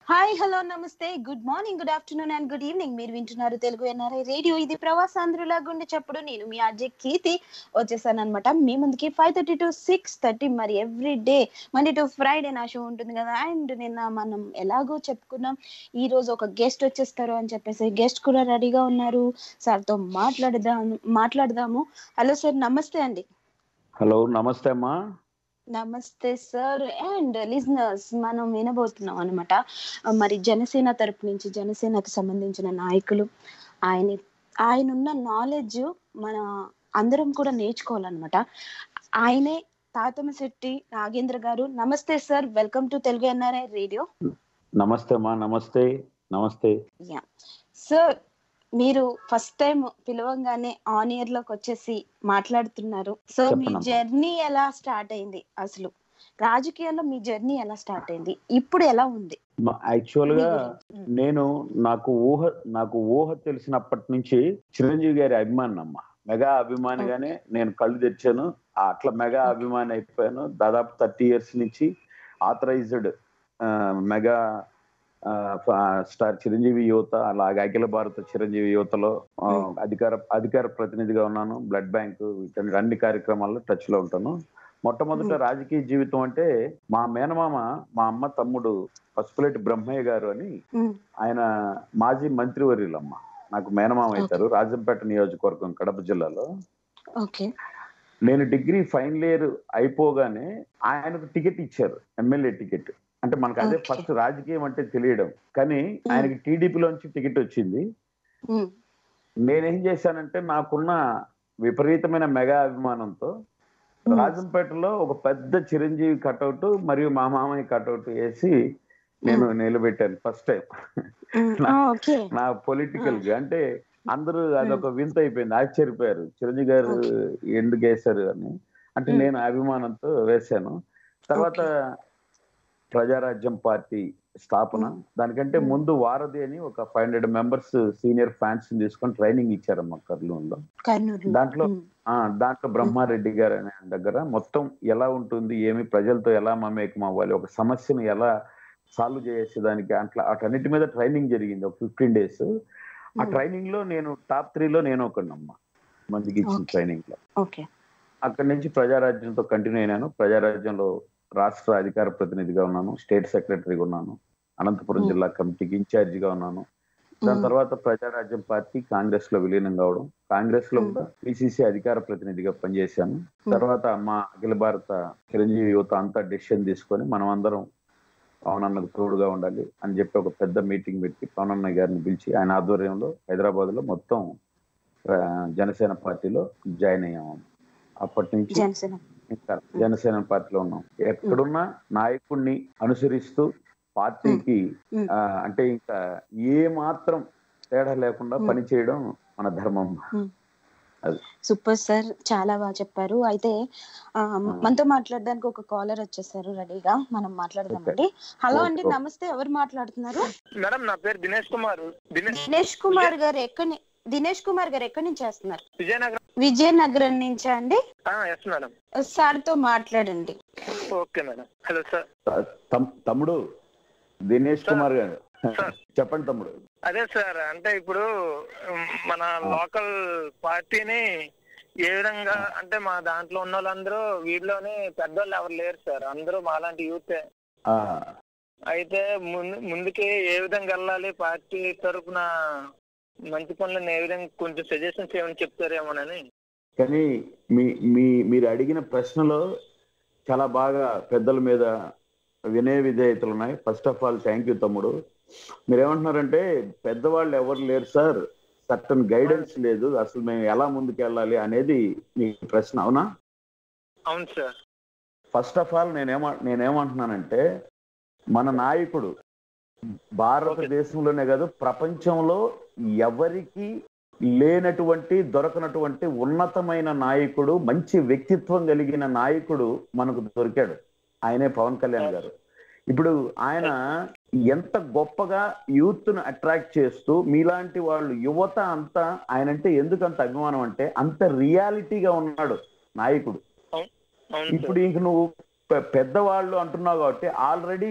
Hi hello నమస్తే good morning good afternoon and good evening మీరు వింటున్నారు తెలుగు ఎన్ఆర్ఐ రేడియో ఇది ప్రవాసాంధ్రుల గుండె చెప్పుడు నేను మీ అజయ్ కీర్తి వచ్చేసాను అనమాట మీ ముందుకి five thirty to six thirty మరి every day Monday to Friday నా షో ఉంటుంది కదా అండ్ నిన్న మనం ఎలాగో చెప్పుకున్నాం ఈ రోజు ఒక గెస్ట్ వచ్చేస్తారు అని చెప్పేసి గెస్ట్ కూడా రెడీగా ఉన్నారు సార్తో మాట్లాడదాం మాట్లాడదాము హలో సార్ నమస్తే అండి హలో నమస్తే అమ్మా నమస్తే సార్ అండ్ లిజనర్స్ మనం వినబోతున్నాం అనమాట మరి జనసేన తరపు నుంచి జనసేనకు సంబంధించిన నాయకులు ఆయన ఆయన ఉన్న నాలెడ్జ్ మన అందరం కూడా నేర్చుకోవాలన్నమాట ఆయనే తాతమశెట్టి నాగేంద్ర గారు నమస్తే sir welcome to Telugu NRI radio నమస్తే అమ్మా నమస్తే నమస్తే యా సార్ మీరు ఫస్ట్ టైం పిలవంగానే ఆన్ ఇయర్ లోకి వచ్చేసి మాట్లాడుతున్నారు సో మీ చెప్పనమ్మా. జర్నీ ఎలా స్టార్ట్ అయింది అసలు రాజకీయాల్లో మీ జర్నీ ఎలా స్టార్ట్ అయింది ఇప్పుడు ఎలా ఉంది యాక్చువల్ మీ గా గురించి. ఉమ్. నేను నాకు ఊహ నాకు ఊహ తెలిసినప్పటి నుంచి చిరంజీవి గారి అభిమాని అమ్మ మెగా అభిమానిగానే నేను కళ్ళు తెచ్చాను ఆ అట్లా మెగా అభిమాని అయిపోయాను దాదాపు థర్టీ ఇయర్స్ నుంచి ఆథరైజ్డ్ మెగా ఆ, ఫ- స్టార్ చిరంజీవి యువత అలాగే అఖిల భారత చిరంజీవి యువతలో ఆ, Hmm. అధికార అధికార ప్రతినిధిగా ఉన్నాను బ్లడ్ బ్యాంక్ వీటన్ని అన్ని కార్యక్రమాల్లో టచ్ లో ఉంటాను మొట్టమొదట Hmm. రాజకీయ జీవితం అంటే మా మేనమామ మా అమ్మ తమ్ముడు పసుపులేటి బ్రహ్మయ్య గారు అని ఉమ్, ఆయన మాజీ మంత్రివర్యులమ్మ నాకు మేనమామ అవుతారు రాజంపేట నియోజకవర్గం కడప జిల్లాలో ఓకే నేను డిగ్రీ ఫైనల్ ఇయర్ అయిపోగానే ఆయనకు టికెట్ ఇచ్చారు ఎమ్మెల్యే టికెట్ అంటే మనకు అదే Okay. ఫస్ట్ రాజకీయం అంటే తెలియడం కానీ ఆయనకి టీడీపీలోంచి టికెట్ వచ్చింది ఉమ్, నేనేం చేశానంటే నాకున్న విపరీతమైన మెగా అభిమానంతో ఉమ్, రాజంపేటలో ఒక పెద్ద చిరంజీవి కటౌట్ మరియు మా మామయ్య కటౌట్ వేసి నేను నిలబెట్టాను ఫస్ట్ టైం ఉమ్, ఆ, ఓకే నా పొలిటికల్ గా అంటే అందరూ అదొక వింత అయిపోయింది ఆశ్చర్యపోయారు చిరంజీవి గారు ఎందుకు వేశారు అని అంటే Hmm. నేను అభిమానంతో వేశాను తర్వాత ప్రజారాజ్యం పార్టీ స్థాపన Hmm. దానికంటే Hmm. ముందు వారధి అని ఒక five hundred members senior fans తీసుకొని ట్రైనింగ్ ఇచ్చారమ్మ కర్నూలులో కర్నూలు దాంట్లో ఆ దాంట్లో బ్రహ్మారెడ్డి గారు అనే ఆయన దగ్గర మొత్తం ఎలా ఉంటుంది ఏమి ప్రజలతో ఎలా మమేకం అవ్వాలి ఒక సమస్యను ఎలా సాల్వ్ చేసేదానికి అట్లా అటన్నిటి మీద ట్రైనింగ్ జరిగింది ఒక ఫిఫ్టీన్ డేస్ ఆ ట్రైనింగ్ లో నేను టాప్ త్రీలో నేను ఒకనమ్మ మందికి ఇచ్చిన Okay. ట్రైనింగ్ లో ఓకే అక్కడి నుంచి ప్రజారాజ్యంతో కంటిన్యూ అయినాను ప్రజారాజ్యంలో రాష్ట్ర అధికార ప్రతినిధిగా ఉన్నాను స్టేట్ సెక్రటరీగా ఉన్నాను అనంతపురం Hmm. జిల్లా కమిటీకి ఇన్ఛార్జిగా ఉన్నాను దాని ఉమ్, తర్వాత ప్రజారాజ్యం పార్టీ కాంగ్రెస్ లో విలీనం కావడం కాంగ్రెస్ లో Hmm. కూడా పిసిసి అధికార ప్రతినిధిగా పనిచేశాను Hmm. తర్వాత మా అఖిల భారత చిరంజీవి యువత అంతా డెసిషన్ తీసుకొని మనం అందరం పవన్ అన్నకు తోడుగా ఉండాలి అని చెప్పి ఒక పెద్ద మీటింగ్ పెట్టి పవన్ అన్న గారిని పిలిచి ఆయన ఆధ్వర్యంలో హైదరాబాద్ లో మొత్తం ఆ, జనసేన పార్టీలో జాయిన్ అయ్యాము అప్పటి నుంచి జనసేన ఇంకా జనసేన పార్టీలో ఉన్నాం ఎక్కడున్నా నాయకుడిని అనుసరిస్తూ పార్టీకి ఉమ్. ఆ, అంటే ఇంకా ఏ మాత్రం తేడా లేకుండా ఉమ్. పనిచేయడం మన ధర్మం సూపర్ సార్ చాలా బాగా చెప్పారు అయితే ఆ, మనతో మాట్లాడడానికి ఒక కాలర్ వచ్చేసారు రెడీగా మనం మాట్లాడదామండి హలో అండి Okay. నమస్తే ఎవరు మాట్లాడుతున్నారు మేడం నా పేరు దినేష్ కుమార్ దినేష్ దినేష్ కుమార్ గారు ఎక్కడి దినేష్ కుమార్ గారు ఎక్కడి నుంచి చేస్తున్నారు విజయనగరం విజయనగరం నుంచి అండి ఎస్ మేడం సార్ తో మాట్లాడండి ఓకే మేడం హలో సార్ తమ్- తమ్ముడు దినేష్ సార్. కుమార్ గారు సార్. చెప్పండి తమ్ముడు అదే సార్ అంటే ఇప్పుడు ఉమ్, మన లోకల్ పార్టీని ఏ విధంగా అంటే మా దాంట్లో ఉన్న వాళ్ళందరూ వీళ్ళలోనే పెద్దోళ్ళు ఎవరు లేరు సార్ అందరూ మాలాంటి యూతే ఆ, అయితే ముందు ముందుకి ఏ విధంగా వెళ్ళాలి పార్టీ తరఫున మంచి పనులను ఏ విధంగా కొంచెం సజెషన్స్ ఏమైనా చెప్తారేమోనని కానీ మీ మీ మీరు అడిగిన ప్రశ్నలో చాలా బాగా పెద్దల మీద వినయ విధేయతలు ఉన్నాయి first of all thank you తమ్ముడు మీరు ఏమంటున్నారంటే పెద్దవాళ్ళు ఎవరు లేరు సార్ సర్టన్ గైడెన్స్ లేదు అసలు మేము ఎలా ముందుకు వెళ్ళాలి అనేది మీ ప్రశ్న అవునా అవును సార్ ఫస్ట్ ఆఫ్ ఆల్ నేనేమ నేనేమంటున్నానంటే మన నాయకుడు భారతదేశంలోనే కాదు ప్రపంచంలో ఎవరికి లేనటువంటి దొరకనటువంటి ఉన్నతమైన నాయకుడు మంచి వ్యక్తిత్వం కలిగిన నాయకుడు మనకు దొరికాడు ఆయనే పవన్ కళ్యాణ్ గారు ఇప్పుడు ఆయన ఎంత గొప్పగా యూత్ ను అట్రాక్ట్ చేస్తూ మీలాంటి వాళ్ళు యువత అంతా ఆయన అంటే ఎందుకు అంత అభిమానం అంటే అంత రియాలిటీగా ఉన్నాడు నాయకుడు అవును ఇప్పుడు ఇంక నువ్వు పె- పెద్దవాళ్ళు అంటున్నావు కాబట్టి ఆల్రెడీ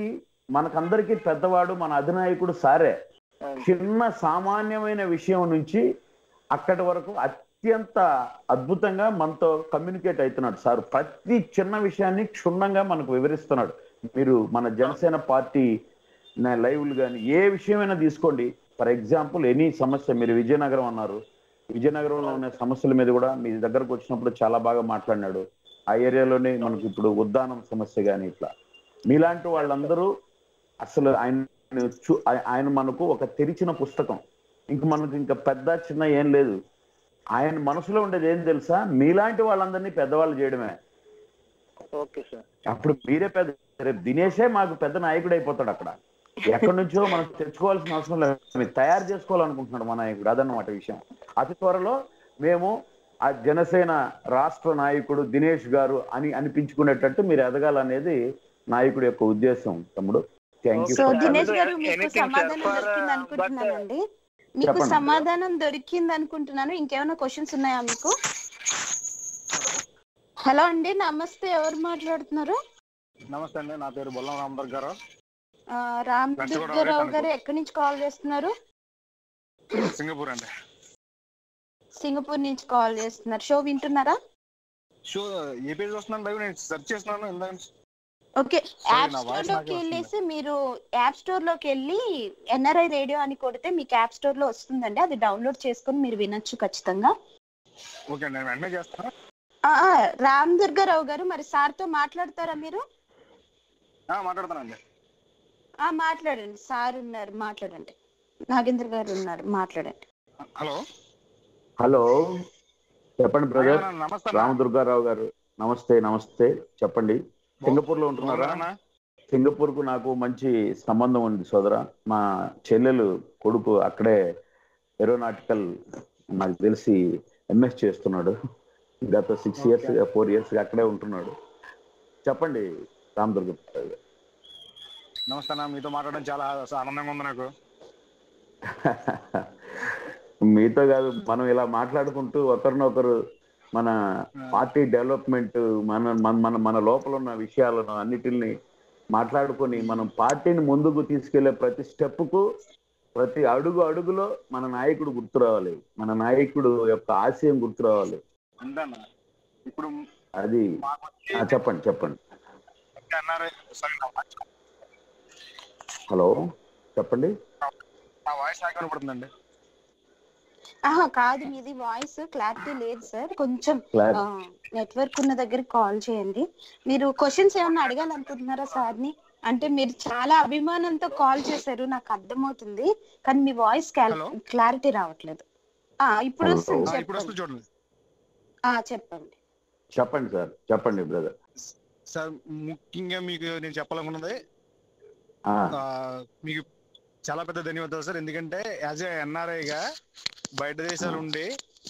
మనకందరికీ పెద్దవాడు మన అధినాయకుడు సారే చిన్న సామాన్యమైన విషయం నుంచి అక్కడి వరకు అత్యంత అద్భుతంగా మనతో కమ్యూనికేట్ అవుతున్నాడు సార్ ప్రతి చిన్న విషయాన్ని క్షుణ్ణంగా మనకు వివరిస్తున్నాడు మీరు మన జనసేన పార్టీ లైవ్లు కానీ ఏ విషయమైనా తీసుకోండి ఫర్ ఎగ్జాంపుల్ ఎనీ సమస్య మీరు విజయనగరం అన్నారు విజయనగరంలో ఉన్న సమస్యల మీద కూడా మీ దగ్గరకు వచ్చినప్పుడు చాలా బాగా మాట్లాడినాడు ఆ ఏరియాలోనే మనకు ఇప్పుడు ఉద్దానం సమస్య కానీ ఇట్లా మీలాంటి వాళ్ళందరూ అసలు ఆయన చూ- ఆయ- ఆయన మనకు ఒక తెరిచిన పుస్తకం ఇంక మనకు ఇంకా పెద్ద చిన్న ఏం లేదు ఆయన మనసులో ఉండేది ఏం తెలుసా మీలాంటి వాళ్ళందరినీ పెద్దవాళ్ళు చేయడమే ఓకే సార్ అప్పుడు మీరే పెద్ద రేపు దినేషే మాకు పెద్ద నాయకుడు అయిపోతాడు అక్కడ ఎక్కడి నుంచో మనం తెచ్చుకోవాల్సిన అవసరం లేదు మీరు తయారు చేసుకోవాలనుకుంటున్నాడు మన నాయకుడు అదన్నమాట విషయం అతి త్వరలో మేము ఆ జనసేన రాష్ట్ర నాయకుడు దినేష్ గారు అని అనిపించుకునేటట్టు మీరు ఎదగాలనేది నాయకుడి యొక్క ఉద్దేశం తమ్ముడు thank you so Okay. Dinesh గారు Anything, మీకు sir, సమాధానం for, దొరికింది uh, అనుకుంటున్నానండి మీకు చెప్పండి. సమాధానం దొరికింది అనుకుంటున్నాను ఇంకేమైనా క్వశ్చన్స్ ఉన్నాయా మీకు హలో అండి నమస్తే ఎవరు మాట్లాడుతున్నారు నమస్తే అండి నా పేరు బొల్లం రామదర్ గారు ఆ, రామ్ వెంటగూడ దుర్గారావు వరే గారు ఎక్కడి నుంచి కాల్ చేస్తున్నారు సింగపూర్ అండి సింగపూర్ నుంచి కాల్ చేస్తున్నారు షో వింటున్నారా షో ఏ పేజ్ వస్తున్నాను లైవ్ నేను సెర్చ్ చేస్తున్నాను ఇందాక నుంచి. ఓకే Sorry, యాప్ నా స్టోర్ voice లోకి నాకే వెళ్ళేసి మీరు యాప్ స్టోర్ లోకి వెళ్ళి ఎన్ఆర్ఐ రేడియో అని కొడితే మీకు యాప్ స్టోర్ లో వస్తుందండి అది డౌన్లోడ్ చేసుకొని మీరు వినొచ్చు ఖచ్చితంగా ఓకే అండి నేను వెంటనే చేస్తాను ఆ, ఆ, రామ్ దుర్గారావు గారు మరి సార్ తో మాట్లాడతారా మీరు ఆ, మాట్లాడతానండి ఆ మాట్లాడండి సార్ ఉన్నారు మాట్లాడండి నాగేంద్ర గారు ఉన్నారు మాట్లాడండి హలో హలో చెప్పండి బ్రదర్ అయ్యా, నమస్తే అన్న. రామదుర్గారావు గారు నమస్తే నమస్తే చెప్పండి సింగపూర్ లో ఉంటున్నారా బాగున్నారా? సింగపూర్ కు నాకు మంచి సంబంధం ఉంది సోదర మా చెల్లెలు కొడుకు అక్కడే ఏరోనాటికల్ నాకు తెలిసి ఎంఎస్ చేస్తున్నాడు గత సిక్స్ ఇయర్స్ ఫోర్ ఇయర్స్ అక్కడే ఉంటున్నాడు చెప్పండి రామదుర్గ నమస్తే అన్న మీతో మాట్లాడడం చాలా ఆనందంగా ఉంది నాకు మీతో కాదు మనం ఇలా మాట్లాడుకుంటూ ఒకరినొకరు మన పార్టీ డెవలప్మెంట్ మన మన మన మన లోపల ఉన్న విషయాలను అన్నిటిని మాట్లాడుకొని మనం పార్టీని ముందుకు తీసుకెళ్లే ప్రతి స్టెప్ కు ప్రతి అడుగు అడుగులో మన నాయకుడు గుర్తు రావాలి మన నాయకుడు యొక్క ఆశయం గుర్తు రావాలి అంతే అన్న ఇప్పుడు అది మాకు వచ్చి ఆ, చెప్పండి చెప్పండి అన్నారు సరే నా వాయిస్ హలో చెప్పండి నా వాయిస్ నాకు వినపడుతుందండి ఆహా కాదు మీది వాయిస్ క్లారిటీ లేదు సార్ కొంచెం క్లారి- నెట్వర్క్ ఉన్న దగ్గర కాల్ చేయండి మీరు క్వశ్చన్స్ ఏమన్నా అడగాలనుకుంటున్నారా సార్ ని అంటే మీరు చాలా అభిమానంతో కాల్ చేశారు నాకు అర్థమవుతుంది కానీ మీ వాయిస్ Hello? క్లారిటీ రావట్లేదు ఆ ఇప్పుడు Hello. వస్తుంది ఆ, ఇప్పుడు చెప్పండి వస్తుంది చూడండి ఆ చెప్పండి చెప్పండి సార్ చెప్పండి బ్రదర్ సార్ ముఖ్యంగా మీకు నేను చెప్పాలనుకున్నది ఆ, ఆ, మీకు చాలా పెద్ద ధన్యవాదాలు సార్ ఎందుకంటే యాజ్ ఏ ఎన్ఆర్ఐగా బయట దేశాలు ఉండి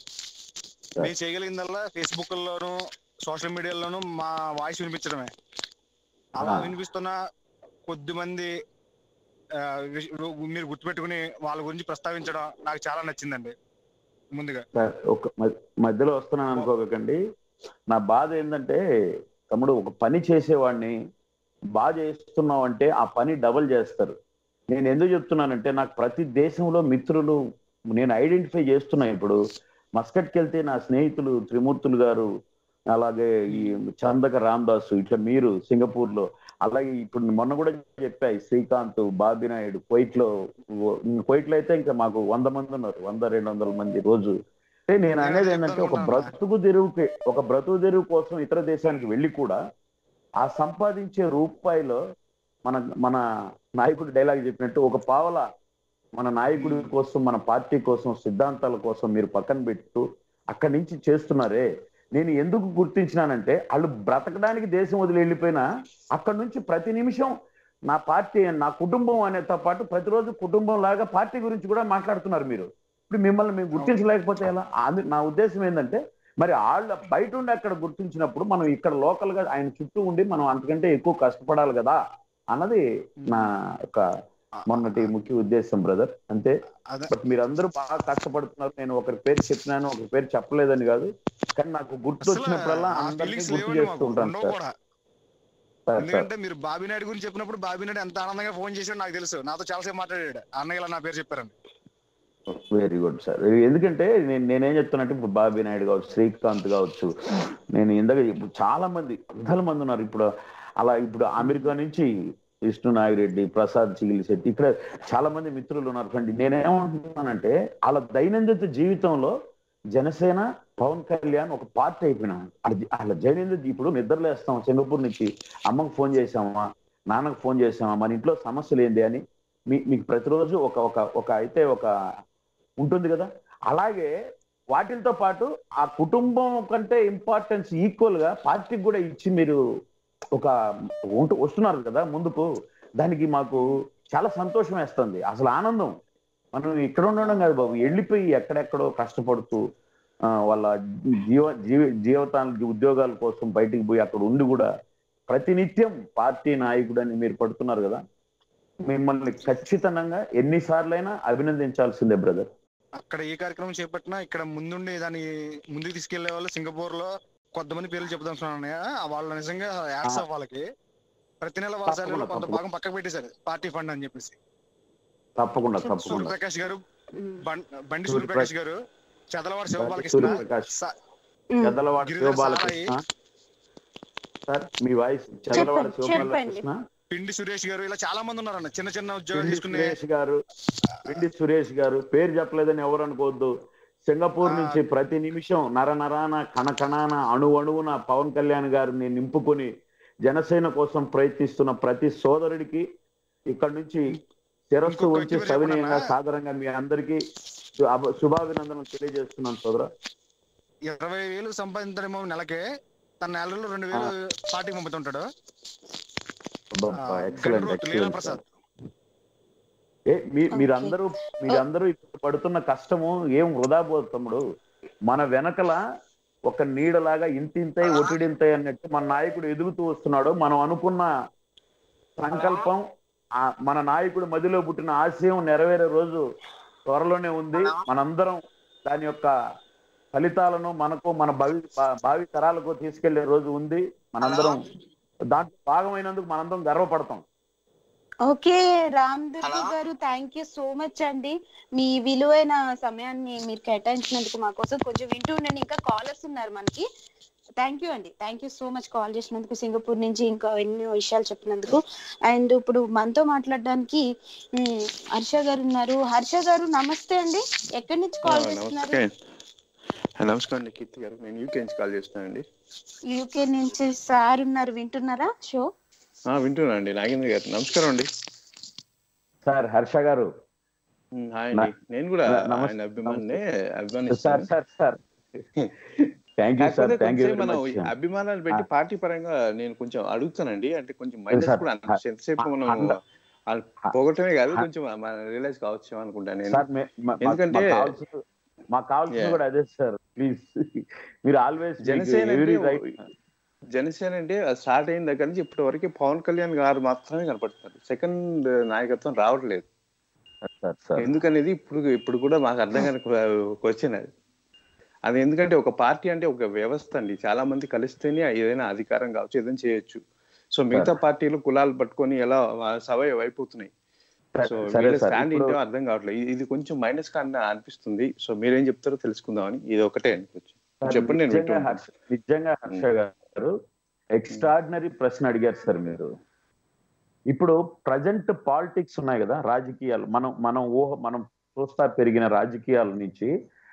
మీరు చేయగలిగిందల్లా ఫేస్బుక్ లోను సోషల్ మీడియాలోను మా వాయిస్ వినిపించడమే అలా ఆ. వినిపిస్తున్న కొద్ది మంది ఆ, విష- మీరు గుర్తుపెట్టుకుని వాళ్ళ గురించి ప్రస్తావించడం నాకు చాలా నచ్చిందండి ముందుగా సార్ ఒక మ- మధ్యలో వస్తున్నాను అనుకోకండి నా బాధ ఏంటంటే తమ్ముడు ఒక పని చేసేవాడిని బాగా చేస్తున్నావు అంటే ఆ పని డబల్ చేస్తారు నేను ఎందుకు చెప్తున్నానంటే నాకు ప్రతి దేశంలో మిత్రులు నేను ఐడెంటిఫై చేస్తున్నా ఇప్పుడు మస్కట్కి వెళ్తే నా స్నేహితులు త్రిమూర్తులు గారు అలాగే ఈ చందక రామదాసు ఇట్లా మీరు సింగపూర్ లో అలాగే ఇప్పుడు మొన్న కూడా చెప్పాయి శ్రీకాంత్ బాబీ నాయుడు కువైట్ లో కువైట్ లో అయితే ఇంకా మాకు వంద మంది ఉన్నారు వంద రెండు వందల మంది రోజు అంటే నేను అనేది ఏంటంటే ఒక బ్రతుకు తెరువుకి ఒక బ్రతుకు తెరువు కోసం ఇతర దేశానికి వెళ్ళి కూడా ఆ సంపాదించే రూపాయిలో మన మన నాయకుడు డైలాగ్ చెప్పినట్టు ఒక పావల మన నాయకుడి కోసం మన పార్టీ కోసం సిద్ధాంతాల కోసం మీరు పక్కన పెట్టు అక్కడి నుంచి చేస్తున్నారే నేను ఎందుకు గుర్తించినానంటే వాళ్ళు బ్రతకడానికి దేశం వదిలి వెళ్ళిపోయినా అక్కడి నుంచి ప్రతి నిమిషం నా పార్టీ నా కుటుంబం అనేతో పాటు ప్రతిరోజు కుటుంబం లాగా పార్టీ గురించి కూడా మాట్లాడుతున్నారు మీరు ఇప్పుడు మిమ్మల్ని మేము గుర్తించలేకపోతే ఎలా అది నా ఉద్దేశం ఏంటంటే మరి వాళ్ళ బయట ఉండి అక్కడ గుర్తించినప్పుడు మనం ఇక్కడ లోకల్ గా ఆయన చుట్టూ ఉండి మనం అంతకంటే ఎక్కువ కష్టపడాలి కదా అన్నది నా యొక్క మొన్నటి ముఖ్య ఉద్దేశం బ్రదర్ అంతే అదే బట్ మీరందరూ బాగా కష్టపడుతున్నారు నేను ఒకరి పేరు చెప్పినాను ఒకరి పేరు చెప్పలేదని కాదు కానీ నాకు గుర్తు అసలు వచ్చినప్పుడల్లా ఆ అందరినీ ఫీలింగ్స్ గుర్తు లేవండి చేస్తూ మాకు ఉంటాను ఉండవు సార్ కూడా సార్ సార్ ఎందుకంటే మీరు బాబీ నాయుడు గురించి చెప్పినప్పుడు బాబీ నాయుడు ఎంత ఆనందంగా ఫోన్ చేసాడో నాకు తెలుసు నాతో చాలాసేపు మాట్లాడాడు అన్నయ్య ఇలా నా పేరు చెప్పారని వెరీ గుడ్ సార్ ఎందుకంటే నేను నేనేం చెప్తున్నట్టు ఇప్పుడు బాబీ నాయుడు కావచ్చు శ్రీకాంత్ కావచ్చు నేను ఇందాక ఇప్పుడు చాలా మంది వందల మంది ఉన్నారు ఇప్పుడు అలా ఇప్పుడు అమెరికా నుంచి విష్ణు నాగిరెడ్డి ప్రసాద్ చిగిలిశెట్టి ఇక్కడ చాలా మంది మిత్రులు ఉన్నారు ఫ్రెండ్ నేనేమంటున్నానంటే వాళ్ళ దైనందిన జీవితంలో జనసేన పవన్ కళ్యాణ్ ఒక పార్టీ అయిపోయినాడు అది వాళ్ళ దైనందిన ఇప్పుడు నిద్రలేస్తాం సింగపూర్ నుంచి అమ్మకు ఫోన్ చేసామా నాన్నకు ఫోన్ చేసామా మన ఇంట్లో సమస్యలు ఏంది అని మీ మీకు ప్రతిరోజు ఒక ఒక ఒక అయితే ఒక ఉంటుంది కదా అలాగే వాటితో పాటు ఆ కుటుంబం కంటే ఇంపార్టెన్స్ ఈక్వల్ గా పార్టీకి కూడా ఇచ్చి మీరు ఒక ఉంటూ వస్తున్నారు కదా ముందుకు దానికి మాకు చాలా సంతోషం వేస్తుంది అసలు ఆనందం మనం ఇక్కడ ఉండడం కాదు బాబు వెళ్ళిపోయి ఎక్కడెక్కడో కష్టపడుతూ ఆ, వాళ్ళ జీవ జీవి జీవితానికి ఉద్యోగాల కోసం బయటికి పోయి అక్కడ ఉండి కూడా ప్రతినిత్యం పార్టీ నాయకుడని మీరు పడుతున్నారు కదా మిమ్మల్ని ఖచ్చితంగా ఎన్నిసార్లైనా అభినందించాల్సిందే బ్రదర్ అక్కడ ఏ కార్యక్రమం చేపట్టినా ఇక్కడ ముందుండి దాన్ని ముందుకు తీసుకెళ్లే వాళ్ళు సింగపూర్ లో కొంతమంది పేర్లు చెప్తాను వాళ్ళ నిజంగా యాడ్స్ ఆఫ్ వాళ్ళకి ప్రతి నెల వాళ్ళ తప్పకుండా, సాలరీలో కొంత తప్పకుండా. భాగం పక్కకు పెట్టేశారు పార్టీ ఫండ్ అని చెప్పేసి తప్పకుండా తప్పకుండా సూర్యప్రకాష్ గారు ఉమ్, బం- బండి సూర్యప్రకాష్ సూర్యప్రకాష్ గారు చదలవాడ శివబాలకృష్ణ సూర్యప్రకాష్ స- ఉమ్. చెదలవాడ గిరిధర్ శివబాలకృష్ణ సార్ మీ వాయిస్ చెదలవాడ చెప్పండి, శివబాలకృష్ణ పిండి సురేష్ గారు ఇలా చాలా మంది ఉన్నారన్న చిన్న చిన్న ఉద్యోగాలు పిండి తీసుకునే సురేష్ గారు పిండి సురేష్ గారు పేరు చెప్పలేదని ఎవరు అనుకోవద్దు సింగపూర్ ఆ. నుంచి ప్రతి నిమిషం నర నరాన కణ కణాన అణు అణువున పవన్ కళ్యాణ్ గారిని నింపుకొని జనసేన కోసం ప్రయత్నిస్తున్న ప్రతి సోదరుడికి ఇక్కడ నుంచి శిరస్సు ఇంకొక ఉంచి చివరి సవినయంగా చెప్పనా? సాదరంగా మీ అందరికీ శు- అభ- శుభాభినందనలు తెలియజేస్తున్నాను సోదరా ఇరవై వేలు సంపాదించడమో నెలకే తన నెలలో రెండు వేలు పార్టీకి పంపుతుంటాడు ఆ, ఎక్సలెంట్ గండ్రోతు లీలా ఎక్సలెంట్ ప్రసాద్ ఏ మీ- Okay. మీరందరూ మీరందరూ ఇప్పుడు పడుతున్న కష్టము ఏం వృధా పోదు తమ్ముడు మన వెనకల ఒక నీడలాగా ఇంతింతై ఒటిడింతై అన్నట్టు మన నాయకుడు ఎదుగుతూ వస్తున్నాడు మనం అనుకున్న సంకల్పం ఆ మన నాయకుడు మదిలో పుట్టిన ఆశయం నెరవేరే రోజు త్వరలోనే ఉంది మనందరం దాని యొక్క ఫలితాలను మనకు మన భవి భా- భావి తరాలకు తీసుకెళ్లే రోజు ఉంది మనందరం దాంట్లో భాగమైనందుకు మనందరం గర్వపడతాం ఓకే రామ్ దుర్గు గారు థ్యాంక్ యూ సో మచ్ అండి మీ విలువైన సమయాన్ని మీరు కేటాయించినందుకు మా కోసం కొంచెం వింటూ ఉండండి ఇంకా కాలర్స్ ఉన్నారు మనకి థ్యాంక్ యూ అండి thank you so much call చేసినందుకు సింగపూర్ నుంచి ఇంకా ఎన్నో విషయాలు చెప్పినందుకు అండ్ ఇప్పుడు మనతో మాట్లాడడానికి ఉమ్, హర్ష గారు ఉన్నారు హర్ష గారు నమస్తే అండి ఎక్కడి నుంచి కాల్ చేస్తున్నారు నమస్తే నమస్కారం అండి కీర్తి గారు నేను యూకే నుంచి కాల్ చేస్తున్నానండి యూకే నుంచి సార్ ఉన్నారు వింటున్నారా షో ఆ, వింటున్నాను అండి నాగేంద్ర గారు నమస్కారం అండి సార్ హర్ష గారు ఉమ్, హాయ్ అండి నేను కూడా న- నమస్తే- ఆయన అభిమానే సార్ అభిమానిస్తాను sir sir thank you sir కాకపోతే థ్యాంక్ యూ కొంచెం మనం ఈ వెరీ మచ్ అభిమానాలు పెట్టి ఆ. పార్టీ పరంగా నేను కొంచెం అడుగుతానండి అంటే కొంచెం మైనస్ సార్, కూడా ఆ, అనిపిస్తుంది ఎంతసేపు మనం అంద- ఆ పోగొట్టమే కాదు ఆ. కొంచెం రియలైజ్ కావచ్చు అనుకుంటా నేను సార్ మే- మా- మా- ఎందుకంటే- మాకు కావాల్సింది- మాకు కావాల్సింది Yeah. కూడా అదే సార్ ప్లీజ్ మీరు ఆల్వేస్ జనసేన ఎవరీ అంటే రైట్ జనసేన అంటే స్టార్ట్ అయిన దగ్గర నుంచి ఇప్పటి వరకు పవన్ కళ్యాణ్ గారు మాత్రమే కనపడుతున్నారు సెకండ్ నాయకత్వం రావట్లేదు సార్ సార్ ఎందుకనేది ఇప్పుడు ఇప్పుడు కూడా మాకు అర్థం కాని క్వశ్చన్ అది అది ఎందుకంటే ఒక పార్టీ అంటే ఒక వ్యవస్థ అండి చాలా మంది కలిస్తేనే ఏదైనా అధికారం కావచ్చు ఏదైనా చేయొచ్చు సో మిగతా పార్టీలు కులాలు పట్టుకొని ఎలా సవయవ్ అయిపోతున్నాయి సో సరే వీళ్ళ సార్ స్టాండ్ ఇప్పుడు ఏంటో అర్థం కావట్లేదు ఇది- ఇది కొంచెం మైనస్ గా అనిపిస్తుంది సో మీరేం చెప్తారో తెలుసుకుందామని ఇది ఒకటే అనిపించి సార్, చెప్పండి నేను నిజంగా వింటూ హర్ష నిజంగా హర్ష గారు ఎక్స్ట్రాడినరీ ప్రశ్న అడిగారు సార్ మీరు ఇప్పుడు ప్రజెంట్ పాలిటిక్స్ ఉన్నాయి కదా రాజకీయాలు మనం మనం ఊహ మనం చూస్తా పెరిగిన రాజకీయాల నుంచి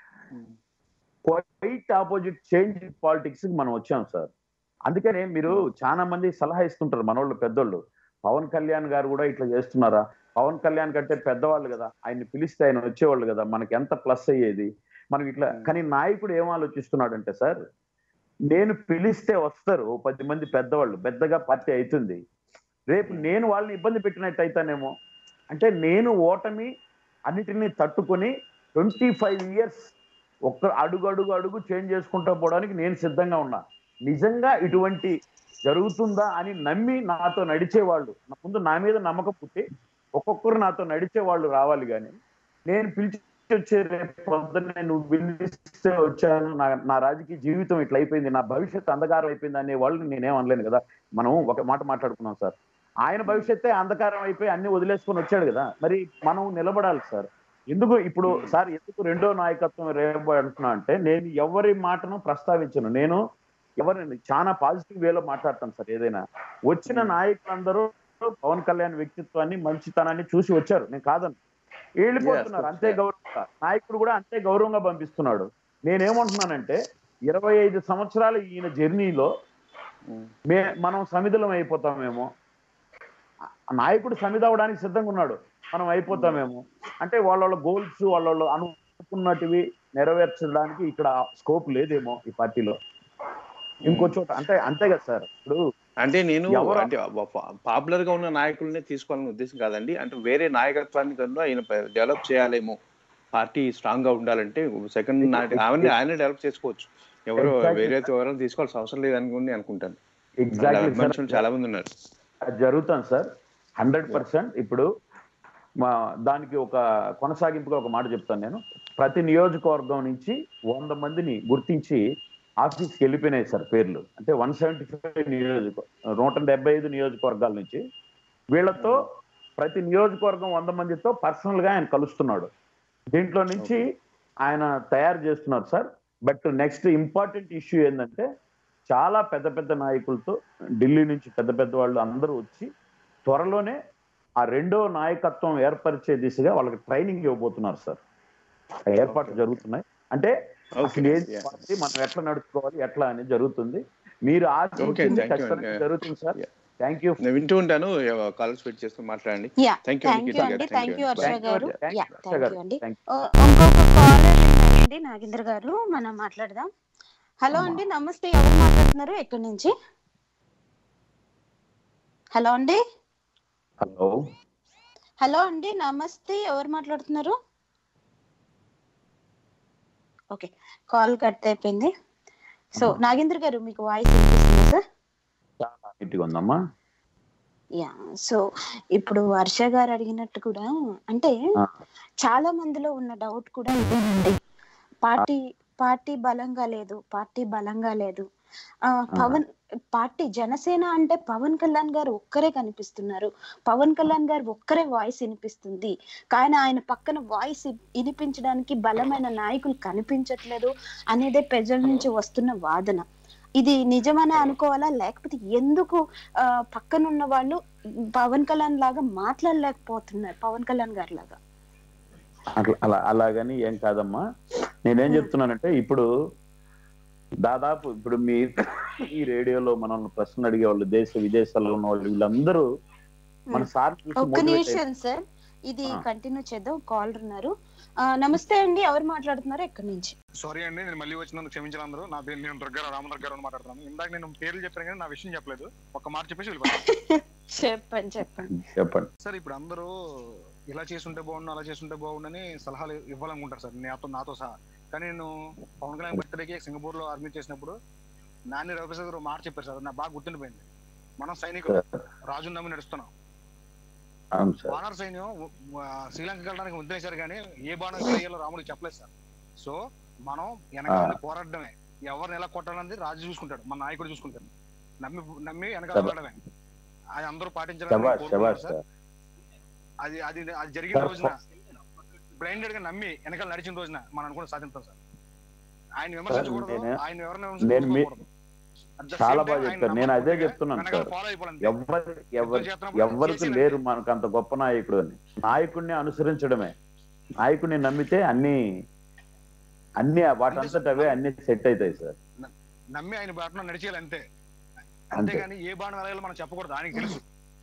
క్వైట్ ఆపోజిట్ చేంజ్ పాలిటిక్స్ కి మనం వచ్చాం సార్ అందుకనే మీరు చాలా మంది సలహా ఇస్తుంటారు మనోళ్ళు పెద్దోళ్ళు పవన్ కళ్యాణ్ గారు కూడా ఇట్లా చేస్తున్నారా పవన్ కళ్యాణ్ కంటే పెద్దవాళ్ళు కదా ఆయన్ని పిలిస్తే ఆయన వచ్చేవాళ్ళు కదా మనకి ఎంత ప్లస్ అయ్యేది మనం ఇట్లా కానీ నాయకుడు ఏం ఆలోచిస్తున్నాడంటే సార్ నేను పిలిస్తే వస్తారు ఓ పది మంది పెద్దవాళ్ళు పెద్దగా పార్టీ అవుతుంది రేపు నేను వాళ్ళని ఇబ్బంది పెట్టినట్టు అయితానేమో అంటే నేను ఓటమి అన్నిటినీ తట్టుకొని ట్వంటీ ఫైవ్ ఇయర్స్ ఒక్క అడుగు అడుగు అడుగు చేంజ్ చేసుకుంటూ పోవడానికి నేను సిద్ధంగా ఉన్నా నిజంగా ఇటువంటి జరుగుతుందా అని నమ్మి నాతో నడిచేవాళ్ళు నా ముందు నా మీద నమ్మకం పుట్టి ఒక్కొక్కరు నాతో నడిచే వాళ్ళు రావాలి కానీ నేను పిలిచి వచ్చే రేపు పొద్దున్నే నువ్వు వినిస్తే వచ్చాను నా నా రాజకీయ జీవితం ఇట్లా అయిపోయింది నా భవిష్యత్తు అంధకారం అయిపోయింది అనే వాళ్ళు నేనేం అనలేను కదా మనం ఒక మాట మాట్లాడుకున్నాం సార్ ఆయన భవిష్యత్తే అంధకారం అయిపోయి అన్ని వదిలేసుకొని వచ్చాడు కదా మరి మనం నిలబడాలి సార్ ఎందుకు ఇప్పుడు సార్ ఎందుకు రెండో నాయకత్వం రేపు అంటున్నా అంటే నేను ఎవరి మాటను ప్రస్తావించను నేను ఎవరిని చాలా పాజిటివ్ వేలో మాట్లాడతాను సార్ ఏదైనా వచ్చిన నాయకులందరూ పవన్ కళ్యాణ్ వ్యక్తిత్వాన్ని మంచితనాన్ని చూసి వచ్చారు నేను కాదను వెళ్ళిపోతున్నారు Yes, అంతే yes. గౌరవంగా నాయకుడు కూడా అంతే గౌరవంగా పంపిస్తున్నాడు నేనేమంటున్నానంటే ఇరవై ఐదు సంవత్సరాల ఈయన జర్నీలో మే మనం సమిధులం అయిపోతామేమో ఆ నాయకుడు సమిధ అవడానికి సిద్ధంగా ఉన్నాడు మనం అయిపోతామేమో అంటే వాళ్ళ వాళ్ళ గోల్స్ వాళ్ళ వాళ్ళు అనుకున్నటివి నెరవేర్చడానికి ఇక్కడ స్కోప్ లేదేమో ఈ పార్టీలో ఇంకో చోట అంటే అంతే కదా సార్ ఇప్పుడు అంటే నేను ఎవరు- అంటే పాపులర్ గా ఉన్న నాయకులనే తీసుకోవాలనే ఉద్దేశం కాదండి అంటే వేరే నాయకత్వాన్ని కన్నా ఆయన డెవలప్ చేయాలేమో పార్టీ స్ట్రాంగ్ గా ఉండాలంటే సెకండ్ అవన్నీ ఆయన డెవలప్ చేసుకోవచ్చు ఎవరు Exactly. వేరే ఎవరైనా తీసుకోవాల్సిన అవసరం లేదనుకుని అనుకుంటాను ఎగ్జాక్ట్లీ మనుషులు చాలా మంది ఉన్నారు అది జరుగుతాను సార్ హండ్రెడ్ పర్సెంట్ ఇప్పుడు మా దానికి ఒక కొనసాగింపుగా ఒక మాట చెప్తాను నేను ప్రతి నియోజకవర్గం నుంచి వంద మందిని గుర్తించి ఆఫీస్కి వెళ్ళిపోయినాయి సార్ పేర్లు అంటే వన్ సెవెంటీ ఫైవ్ నియోజక నూట డెబ్బై ఐదు నియోజకవర్గాల నుంచి వీళ్ళతో ప్రతి నియోజకవర్గం వంద మందితో పర్సనల్ గా ఆయన కలుస్తున్నాడు దీంట్లో నుంచి ఆయన తయారు చేస్తున్నారు sir but next important issue ఏంటంటే చాలా పెద్ద పెద్ద నాయకులతో ఢిల్లీ నుంచి పెద్ద పెద్ద వాళ్ళు అందరూ వచ్చి త్వరలోనే ఆ రెండో నాయకత్వం ఏర్పరిచే దిశగా వాళ్ళకి ట్రైనింగ్ ఇవ్వబోతున్నారు సార్ ఆ ఏర్పాట్లు జరుగుతున్నాయి అంటే అసలు ఏది Yeah. పార్టీ మనం ఎట్లా నడుచుకోవాలి ఎట్లా అని జరుగుతుంది మీరు ఆశించింది thank you, ఖచ్చితంగా yeah. జరుగుతుంది సార్ Yeah. థ్యాంక్ యూ నేను వింటూ ఉంటాను కాల్స్ పెట్టి చేస్తూ మాట్లాడండి yeah Thank you, thank you Nikita అండి గారు. Thank you Harsha Thank you, గారు thank you, yeah Harsha thank గారు. యూ అండి Thank ఓ, ఇంకొక కాలర్ ఉన్నారండి నాగేంద్ర గారు మనం మాట్లాడదాం హలో అండి నమస్తే ఎవరు మాట్లాడుతున్నారు ఎక్కడి నుంచి హలో అండి హలో హలో అండి నమస్తే ఎవరు మాట్లాడుతున్నారు ఓకే కాల్ కట్ అయిపోయింది సో నాగేంద్ర గారు మీకు వాయిస్ వినిపిస్తుందా సార్ చాలా నీట్గా ఉందమ్మా యా సో ఇప్పుడు వర్ష గారు అడిగినట్టు కూడా అంటే ఆ. చాలా మందిలో ఉన్న డౌట్ కూడా ఇదేనండి పార్టీ పార్టీ బలంగా లేదు పార్టీ బలంగా లేదు ఆ పవన్ పార్టీ జనసేన అంటే పవన్ కళ్యాణ్ గారు ఒక్కరే కనిపిస్తున్నారు పవన్ కళ్యాణ్ గారు ఒక్కరే వాయిస్ వినిపిస్తుంది కానీ ఆయన పక్కన వాయిస్ వినిపించడానికి బలమైన నాయకులు కనిపించట్లేదు అనేదే ప్రజల నుంచి వస్తున్న వాదన ఇది నిజమని అనుకోవాలా లేకపోతే ఎందుకు ఆ, పక్కనున్న వాళ్ళు పవన్ కళ్యాణ్ లాగా మాట్లాడలేకపోతున్నారు పవన్ కళ్యాణ్ గారి లాగా అట్లా అలా అలాగని ఏం కాదమ్మా నేనేం చెప్తున్నానంటే ఇప్పుడు దాదాపు ఇప్పుడు మీ ఈ రేడియోలో మనం ప్రశ్న అడిగే వాళ్ళు దేశ విదేశాల్లో ఉన్న వాళ్ళు వీళ్ళందరూ మన సార్ చూసి ఒక్క motivate నిమిషం సార్ ఇది ఆ. కంటిన్యూ చేద్దాం కాల్ ఉన్నారు ఆ, నమస్తే అండి ఎవరు మాట్లాడుతున్నారు ఎక్కడి నుంచి సారీ అండి నేను మళ్ళీ వచ్చినందుకు క్షమించాలి అందరూ నా పేరు నేను దుర్గారావు రామదుర్గారావు అని మాట్లాడుతున్నాను ఇందాక నేను పేర్లు చెప్పాను కానీ నా విషయం చెప్పలేదు ఒక మాట చెప్పేసి వెళ్ళిపోతాను చెప్పండి చెప్పండి చెప్పండి సార్ ఇప్పుడు అందరూ ఇలా చేసుంటే బాగుండు అలా చేసుంటే బాగుండని సలహాలు ఇవ్వాలనుకుంటారు సార్ నాతో నాతో సహా కానీ నేను పవన్ కళ్యాణ్ బర్త్డేకి సింగపూర్ లో ఆర్మీ చేసినప్పుడు నాని రవిప్రసాద్ గారు ఒక మాట చెప్పారు సార్ నాకు బాగా గుర్తుండిపోయింది మనం సైనికులు రాజు నమ్మి నడుస్తున్నాం అవును సార్ వానర్ సైన్యం ఆ, శ్రీలంక వెళ్ళడానికి ముద్రేశారు కానీ ఏ బాణం వేయాలో రాముడికి చెప్పలేదు సార్ సో మనం వెనకాల నుండి పోరాడమే ఎవరిని ఎలా కొట్టాలన్నది రాజు చూసుకుంటాడు మన నాయకుడు చూసుకుంటాడు నమ్మి నమ్మి వెనకాల శభా- వెళ్ళడమే అది అందరూ పాటించాలని శబాష్ కోరుకుంటున్నారు శబాష్ సార్ సార్ అది అది అది జరిగిన సార్, రోజున బ్లైండెడ్ గా నమ్మి వెనకాల నడిచిన రోజున మనం అనుకున్న సాధించాం సార్ ఆయన విమర్శించకూడదు నేను- ఆయన ఎవరిని నేను మీ- విమర్శించకూడదు. At the చాలా same బాగా time ఆయన చెప్పారు నేను అదే నమ్మకంగా చెప్తున్నాను వెనకాల సార్ follow అయిపోవాలంతే. ఎవరు ఎవరు చేస్తున్నప్పుడు ఎవరికి చేసేయాలి. లేరు మనకు అంత గొప్ప నాయకుడు అని నాయకుడిని అనుసరించడమే నాయకుడిని నమ్మితే అన్ని అన్ని వాటంతట అవే అన్ని సెట్ అవుతాయి సార్ నమ్మి ఆయన బాటలో నడిచేయాలి అంతే అంతే. అంతేగాని ఏ బాణం వెళ్ళాలో మనం చెప్పకూడదు ఆయనకి తెలుసు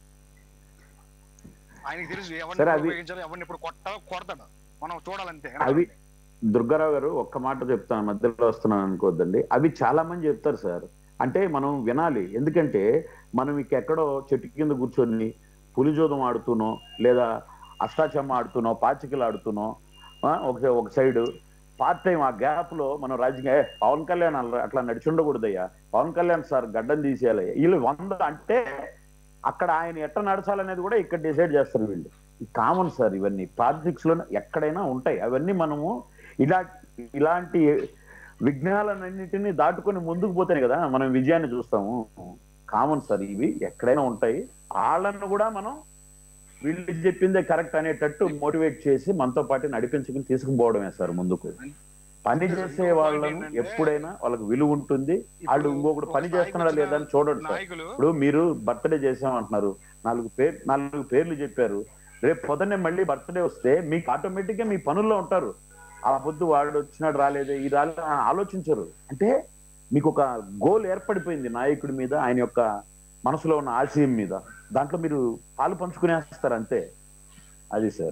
ఆయనకి తెలుసు ఎవరిని సరే, ఎప్పుడు అది- ఉపయోగించాలో ఎవరిని ఇప్పుడు కొట్టాలో కొడతాడు మనం చూడాలంతే అవి దుర్గారావు గారు ఒక్క మాట చెప్తాను మధ్యలో వస్తున్నాను అనుకోవద్దండి అవి చాలా మంది చెప్తారు సార్ అంటే మనం వినాలి ఎందుకంటే మనం ఎక్కడో చెట్టు కింద కూర్చొని పులిజోదం ఆడుతూనో లేదా అష్టాచమ్మ ఆడుతూనో పాచికలు ఆడుతూనో ఆ, ఒక ఒక సైడ్ పార్ట్ టైం ఆ గ్యాప్ లో మనం రాజకీయ ఏ, పవన్ కళ్యాణ్ అలా- అట్లా నడిచి ఉండకూడదయ్యా పవన్ కళ్యాణ్ సార్ గడ్డం తీసేయాలి వీళ్ళు వంద అంటే అక్కడ ఆయన ఎట్ట నడచాలనేది కూడా ఇక్కడ డిసైడ్ చేస్తారు వీళ్ళు కామన్ సార్ ఇవన్నీ పాలిటిక్స్ లో ఎక్కడైనా ఉంటాయి అవన్నీ మనము ఇలా ఇలాంటి విఘ్నాలన్నింటినీ దాటుకొని ముందుకు పోతేనే కదా మనం విజయాన్ని చూస్తాము కామన్ సార్ ఇవి ఎక్కడైనా ఉంటాయి వాళ్ళను కూడా మనం వీళ్ళు చెప్పిందే కరెక్ట్ అనేటట్టు మోటివేట్ చేసి మనతో పాటు నడిపించుకుని తీసుకుపోవడమే సార్ ముందుకు పని చేసే వాళ్ళను ఎప్పుడైనా వాళ్ళకి విలువ ఉంటుంది వాళ్ళు ఇంకొకటి పని చేస్తున్నాడా లేదా అని చూడండి సార్ నాయకులు ఇప్పుడు మీరు బర్త్డే చేసామంటున్నారు నాలుగు పేరు నాలుగు పేర్లు చెప్పారు రేపు పొద్దున్నే మళ్ళీ బర్త్డే వస్తే మీకు ఆటోమేటిక్ గా మీ పనుల్లో ఉంటారు ఆ పొద్దు వాడు వచ్చినాడు రాలేదు ఈ రాలేదు అని ఆలోచించరు అంటే మీకు ఒక గోల్ ఏర్పడిపోయింది నాయకుడి మీద ఆయన యొక్క మనసులో ఉన్న ఆశయం మీద దాంట్లో మీరు పాలు పంచుకునేస్తారు అంతే అది సార్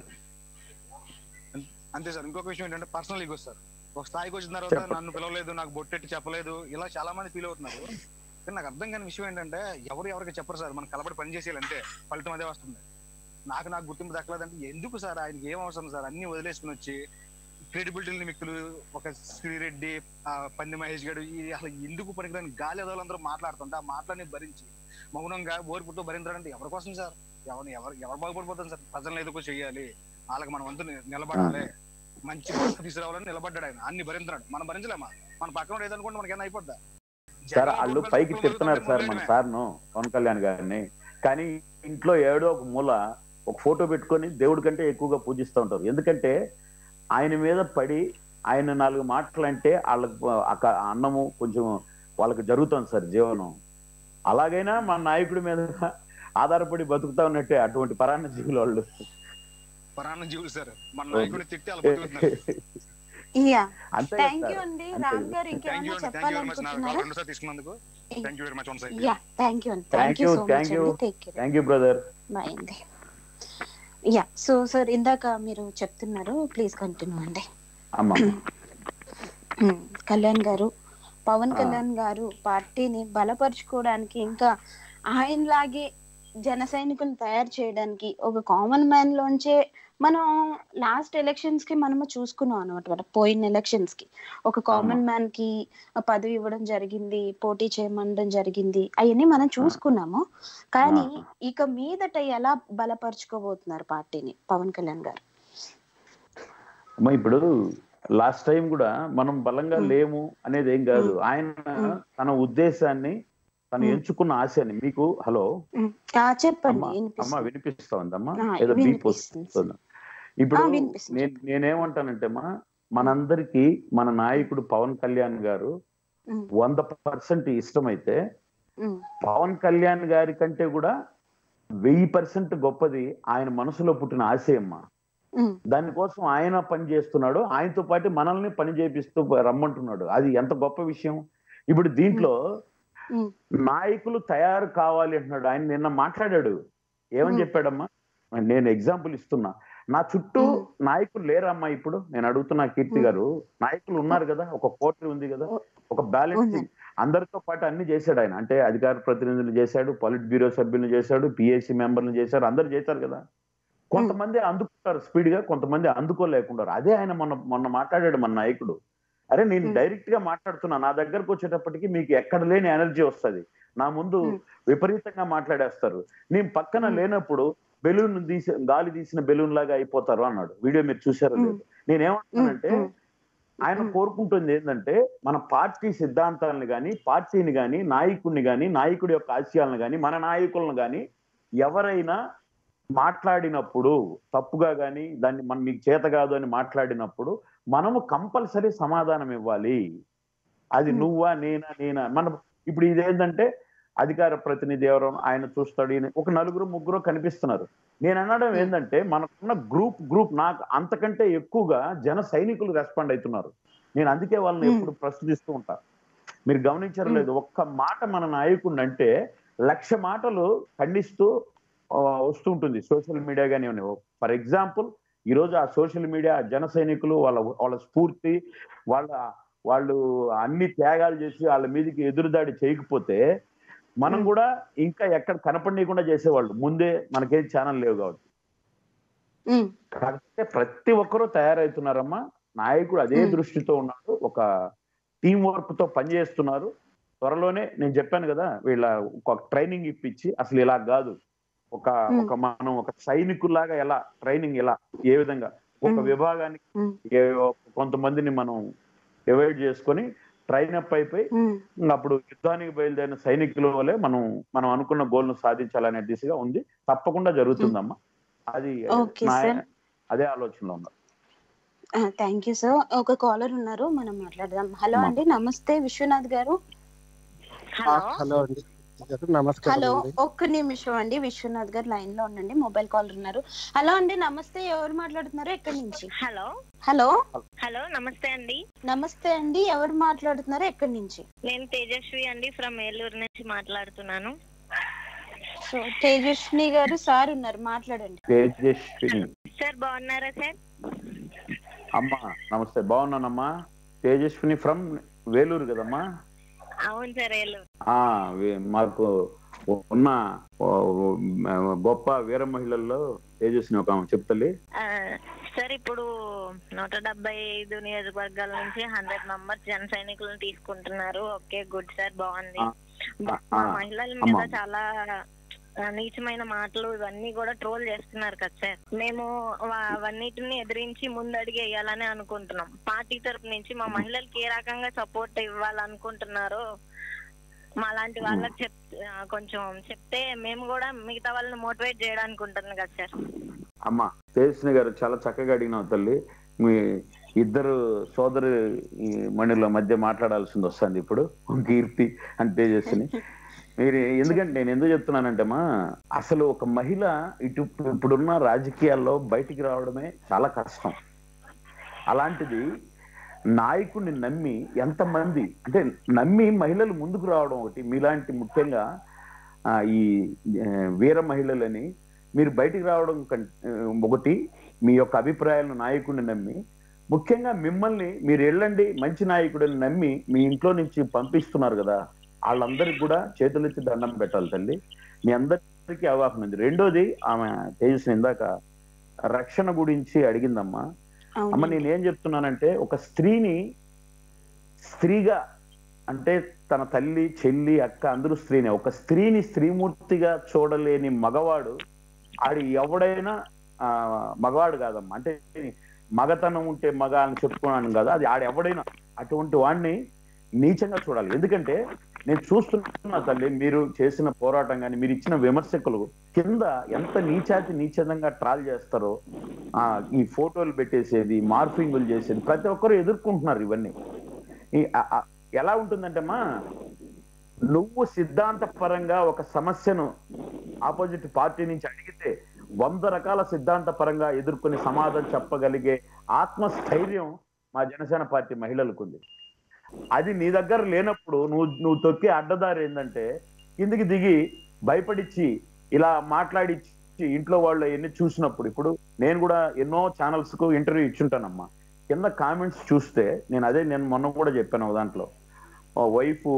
అంతే సార్ ఇంకొక విషయం ఏంటంటే పర్సనల్ ఈగో సార్ ఒక స్థాయికి వచ్చిన తర్వాత చెప్పండి. నన్ను పిలవలేదు నాకు బొట్టెట్టి చెప్పలేదు ఇలా చాలా మంది ఫీల్ అవుతున్నారు కానీ నాకు అర్థం కాని విషయం ఏంటంటే ఎవరు ఎవరికి చెప్పరు సార్ మనం కలబడి పని చేసేయాలంటే ఫలితం అదే వస్తుంది నాకు నాకు గుర్తింపు దక్కలేదంటే ఎందుకు సార్ ఆయనకి ఏం అవసరం సార్ అన్ని వదిలేసుకుని వచ్చి క్రెడిబిలిటీ నిమిత్తులు ఒక శ్రీరెడ్డి ఆ, పంది మహేష్ గారు ఈ అసలు ఎందుకు పనికిరాని గాలి ఎదవాళ్ళందరూ మాట్లాడుతుంటే ఆ మాటలని భరించి మౌనంగా ఓర్పుతో భరించాలంటే ఎవరి కోసం సార్ ఎవరు ఎవరు ఎవరు బాగుపడిపోతాం సార్ ప్రజలను ఎదుర్కో చేయాలి వాళ్ళకి మన వంతు ని- నిలబడాలి మంచి మార్పు తీసుకురావాలని నిలబడ్డాడు ఆయన అన్ని భరించినాడు మనం భరించలేమా మన పక్కన ఏదనుకుంటే మనకేనా అయిపోద్దా సార్ వాళ్ళు పైకి తిడుతున్నారు సార్ మన సార్ను పవన్ కళ్యాణ్ గారిని కానీ ఇంట్లో ఏడో ఒక మూల ఒక ఫోటో పెట్టుకొని దేవుడి కంటే ఎక్కువగా పూజిస్తూ ఉంటారు ఎందుకంటే ఆయన మీద పడి ఆయన నాలుగు మాటలు అంటే వాళ్ళకి అక్క అన్నము కొంచెం వాళ్ళకి జరుగుతుంది సార్ జీవనం అలాగైనా మన నాయకుడి మీద ఆధారపడి బతుకుతా ఉన్నట్టే అటువంటి పరాన్న జీవులు వాళ్ళు పరాన్న జీవులు సార్ మన నాయకుడిని తిట్టి అలా బతుకుతున్నారు యా అంతే కదా థ్యాంక్ యూ సార్ అండి అంతే రామ్ గారు థ్యాంక్ యూ ఇంకేమైనా అండి థ్యాంక్ యూ వెరీ మచ్ నా కాల్ చెప్పాలనుకుంటున్నారా రెండు సార్ తీసుకున్నందుకు thank you very much one side yeah thank you అండి Thank thank you you, so much thank you. అండి take care thank you brother bye అండి yeah so sir ఇందాక మీరు చెప్తున్నారు ప్లీజ్ కంటిన్యూ అండి అమ్మ హ్మ్. కళ్యాణ్ గారు పవన్ ఆ. కళ్యాణ్ గారు పార్టీని బలపరుచుకోవడానికి ఇంకా ఆయనలాగే జన సైనికులను తయారు చేయడానికి ఒక కామన్ మ్యాన్ లోంచే మనం లాస్ట్ ఎలక్షన్స్ కి మనము చూసుకున్నాం అనమాట పోయిన ఎలక్షన్స్ కి ఒక కామన్ మ్యాన్ కి పదవి ఇవ్వడం జరిగింది పోటీ చేయమనడం జరిగింది అవన్నీ మనం చూసుకున్నాము కానీ ఆ. ఇక మీదట ఎలా బలపరుచుకోబోతున్నారు పార్టీని పవన్ కళ్యాణ్ గారు అమ్మ ఇప్పుడు లాస్ట్ టైం కూడా మనం బలంగా Hmm. లేము అనేది ఏం కాదు Hmm. ఆయన Hmm. తన ఉద్దేశాన్ని తను Hmm. ఎంచుకున్న ఆశని మీకు హలో ఉమ్, ఆ, చెప్పండి అమ్మ అమ్మ వినిపిస్తుంది. వినిపిస్తా ఉందమ్మా ఆ, ఏదో బీ వినిపిస్తుంది. పోస్తుంది ఇప్పుడు ఆ, వినిపిస్తుంది. నేను నేనేమంటానంటే మా మనందరికీ మన నాయకుడు పవన్ కళ్యాణ్ గారు ఉమ్, వంద పర్సెంట్ ఇష్టమైతే ఉమ్, పవన్ కళ్యాణ్ గారి కంటే కూడా వెయ్యి పర్సెంట్ గొప్పది ఆయన మనసులో పుట్టిన ఆశయమ్మ ఉమ్, దానికోసం ఆయన పని చేస్తున్నాడు ఆయనతో పాటు మనల్ని పని చేపిస్తూ రమ్మంటున్నాడు అది ఎంత గొప్ప విషయం ఇప్పుడు దీంట్లో ఉమ్, నాయకులు తయారు కావాలి అంటున్నాడు ఆయన నిన్న మాట్లాడాడు ఏమని Hmm. చెప్పాడమ్మా నేను ఎగ్జాంపుల్ ఇస్తున్నా నా చుట్టూ Hmm. నాయకులు లేరమ్మా ఇప్పుడు నేను అడుగుతున్నా కీర్తి Hmm. గారు నాయకులు ఉన్నారు కదా ఒక కోటరీ ఉంది కదా ఉ- ఒక బ్యాలెన్సింగ్ ఉంది. అందరితో పాటు అన్ని చేశాడు ఆయన అంటే అధికార ప్రతినిధులు చేశాడు పొలిట్ బ్యూరో సభ్యులను చేశాడు పిఎస్సి మెంబర్లు చేశారు అందరు చేశారు కదా కొంతమంది అందుకుంటారు స్పీడ్ గా కొంతమంది అందుకోలేకుంటారు అదే ఆయన మొన్న మొన్న మాట్లాడాడు మన నాయకుడు అరే నేను Hmm. డైరెక్ట్ గా మాట్లాడుతున్నా నా దగ్గరకు వచ్చేటప్పటికి మీకు ఎక్కడ లేని ఎనర్జీ వస్తది నా ముందు Hmm. విపరీతంగా మాట్లాడేస్తారు నేను పక్కన Hmm. లేనప్పుడు బెలూన్ తీసి గాలి తీసిన బెలూన్ లాగా అయిపోతారు అన్నాడు వీడియో మీరు చూసారో Hmm. లేదు నేనేమంటున్నానంటే ఉమ్, ఆయన Hmm. కోరుకుంటుంది ఏంటంటే మన పార్టీ సిద్ధాంతాలను గాని పార్టీని గాని నాయకుడిని గాని నాయకుడి యొక్క ఆశయాలను గాని మన నాయకులను గాని ఎవరైనా మాట్లాడినప్పుడు తప్పుగా గాని దాన్ని మనం మీకు చేత కాదు అని మాట్లాడినప్పుడు మనము కంపల్సరీ సమాధానం ఇవ్వాలి అది Hmm. నువ్వా నేనా నేనా మన ఇప్పుడు ఇదేంటంటే అధికార ప్రతినిధి ఎవరో ఆయన చూస్తాడు ఈయన- ఒక నలుగురు ముగ్గురు కనిపిస్తున్నారు నేను అనడం Hmm. ఏంటంటే మనకున్న గ్రూప్ గ్రూప్ నాకు అంతకంటే ఎక్కువగా జన సైనికులు రెస్పాండ్ అవుతున్నారు నేను అందుకే వాళ్ళని Hmm. ఎప్పుడు ప్రశ్నిస్తూ ఉంటా మీరు గమనించారో Hmm. లేదు ఒక్క మాట మన నాయకుడిని అంటే లక్ష మాటలు ఖండిస్తూ ఆ, వస్తూ ఉంటుంది సోషల్ మీడియా కానీ ఫర్ ఎగ్జాంపుల్ ఈ రోజు ఆ సోషల్ మీడియా జన సైనికులు వాళ్ళ వాళ్ళ స్ఫూర్తి వాళ్ళ వాళ్ళు అన్ని త్యాగాలు చేసి వాళ్ళ మీదకి ఎదురుదాడి చేయకపోతే మనం Hmm. కూడా ఇంకా ఎక్కడ కనపడనీయకుండా చేసేవాళ్ళు ముందే మనకేం ఛానల్ లేవు కాబట్టి ఉమ్, కాకపోతే ప్రతి ఒక్కరూ తయారవుతున్నారమ్మా నాయకుడు అదే Hmm. దృష్టితో ఉన్నాడు ఒక టీం వర్క్ తో పనిచేస్తున్నారు త్వరలోనే నేను చెప్పాను కదా వీళ్ళ ఒక ట్రైనింగ్ ఇప్పించి అసలు ఇలా కాదు ఒక Hmm. ఒక మనం ఒక సైనికుల్లాగా ఎలా ట్రైనింగ్ ఎలా ఏ విధంగా ఒక Hmm. విభాగానికి ఉమ్, ఏ- కొంతమందిని మనం డివైడ్ చేసుకొని ట్రైన్ అప్ అయిపోయి ఉమ్, ఇంక అప్పుడు యుద్ధానికి బయలుదేరిన సైనికుల వల్లే మనం మనం అనుకున్న గోల్ ను సాధించాలనే దిశగా ఉంది తప్పకుండా జరుగుతుందమ్మా అది Okay, నా- sir. అదే ఆలోచనలో ఉంది థ్యాంక్ యూ సార్ ఒక కాలర్ ఉన్నారు మనం మాట్లాడదాం హలో అమ్మా. అండి నమస్తే విశ్వనాథ్ గారు ఆ, హలో అండి గారు నమస్కారం హలో అండి ఒక్క నిమిషం అండి విశ్వనాథ్ గారు లైన్ లో ఉండండి మొబైల్ కాల్ ఉన్నారు హలో అండి నమస్తే ఎవరు మాట్లాడుతున్నారు ఎక్కడి నుంచి హలో హలో హలో నమస్తే అండి నమస్తే అండి ఎవరు మాట్లాడుతున్నారు ఎక్కడి నుంచి నేను తేజస్వి అండి ఫ్రమ్ ఏలూరు నుంచి మాట్లాడుతున్నాను సో తేజస్విని గారు సార్ ఉన్నారు మాట్లాడండి తేజస్విని సార్ బాగున్నారా సార్ అమ్మా నమస్తే బాగున్నానమ్మా తేజస్విని ఫ్రమ్ వేలూరు కదమ్మా అవును సార్ ఏలూరు ఆ వే- మాకు ఉన్న ఓ- ఓ- గొప్ప వీర మహిళల్లో తేజస్విని ఒక ఆమె చెప్తలే ఆ, సార్ ఇప్పుడు నూట డెబ్బై ఐదు నియోజకవర్గాల నుంచి హండ్రెడ్ మెంబర్స్ జన సైనికులను తీసుకుంటున్నారు ఓకే గుడ్ సార్ బాగుంది ఆ, బట్ ఆ, మా ఆ, మహిళల అమ్మా. మీద చాలా ఆ, నీచమైన మాటలు ఇవన్నీ కూడా ట్రోల్ చేస్తున్నారు కదా సార్ మేము వా- అవన్నిటిని ఎదిరించి ముందడిగి వేయాలని అనుకుంటున్నాం పార్టీ తరపు నుంచి మా మహిళలకి ఏ రకంగా సపోర్ట్ ఇవ్వాలనుకుంటున్నారో మా లాంటి వాళ్ళకి చెప్ ఆ, కొంచెం చెప్తే మేము కూడా మిగతా వాళ్ళని మోటివేట్ చేయడానికి ఉంటుంది కదా సార్ అమ్మా తేజస్విని గారు చాలా చక్కగా అడిగినావు తల్లి మీ ఇద్దరు సోదరు ఈ మణుల మధ్య మాట్లాడాల్సింది వస్తుంది ఇప్పుడు కీర్తి అని తేజస్విని మీరు ఎందుకంటే నేను ఎందుకు చెప్తున్నానంటేమా అసలు ఒక మహిళ ఇటు ఇప్పుడున్న రాజకీయాల్లో బయటికి రావడమే చాలా కష్టం అలాంటిది నాయకుడిని నమ్మి ఎంతమంది అంటే నమ్మి మహిళలు ముందుకు రావడం ఒకటి మీలాంటి ముఖ్యంగా ఆ, ఈ ఆ, వీర మహిళలని మీరు బయటికి రావడం కం- ఆ, ఒకటి మీ యొక్క అభిప్రాయాలను నాయకుడిని నమ్మి ముఖ్యంగా మిమ్మల్ని మీరు వెళ్ళండి మంచి నాయకుడిని నమ్మి మీ ఇంట్లో నుంచి పంపిస్తున్నారు కదా వాళ్ళందరికి కూడా చేతులెత్తి దండం పెట్టాలి తల్లి మీ అందరికీ అవగాహన ఉంది రెండోది ఆమె తేజస్ని ఇందాక రక్షణ గురించి అడిగిందమ్మా అమ్మ అవునండి. నేను ఏం చెప్తున్నానంటే ఒక స్త్రీని స్త్రీగా అంటే తన తల్లి చెల్లి అక్క అందరూ స్త్రీనే ఒక స్త్రీని స్త్రీమూర్తిగా చూడలేని మగవాడు ఆడు ఎవడైనా ఆ మగవాడు కాదమ్మా అంటే మగతనం ఉంటే మగ అని చెప్పుకున్నాను కదా అది ఆడు ఎవడైనా అటువంటి వాడిని నీచంగా చూడాలి ఎందుకంటే నేను చూస్తున్నా తల్లి మీరు చేసిన పోరాటం కానీ మీరు ఇచ్చిన విమర్శకులు కింద ఎంత నీచాతి నీచంగా ట్రాల్ చేస్తారో ఆ ఈ ఫోటోలు పెట్టేసేది మార్ఫింగులు చేసేది ప్రతి ఒక్కరు ఎదుర్కొంటున్నారు ఇవన్నీ ఈ ఆ- ఆ- ఎలా ఉంటుందంటేమా నువ్వు సిద్ధాంత పరంగా ఒక సమస్యను ఆపోజిట్ పార్టీ నుంచి అడిగితే వంద రకాల సిద్ధాంత పరంగా ఎదుర్కొని సమాధానం చెప్పగలిగే ఆత్మస్థైర్యం మా జనసేన పార్టీ మహిళలకు ఉంది అది నీ దగ్గర లేనప్పుడు నువ్వు నువ్వు తొక్కే అడ్డదారి ఏంటంటే కిందికి దిగి భయపడిచ్చి ఇలా మాట్లాడిచ్చి ఇంట్లో వాళ్ళు ఎన్ని చూసినప్పుడు ఇప్పుడు నేను కూడా ఎన్నో ఛానల్స్ కు ఇంటర్వ్యూ ఇచ్చుంటానమ్మా కింద కామెంట్స్ చూస్తే నేను అదే నేను మొన్న కూడా చెప్పాను ఒక దాంట్లో వైఫ్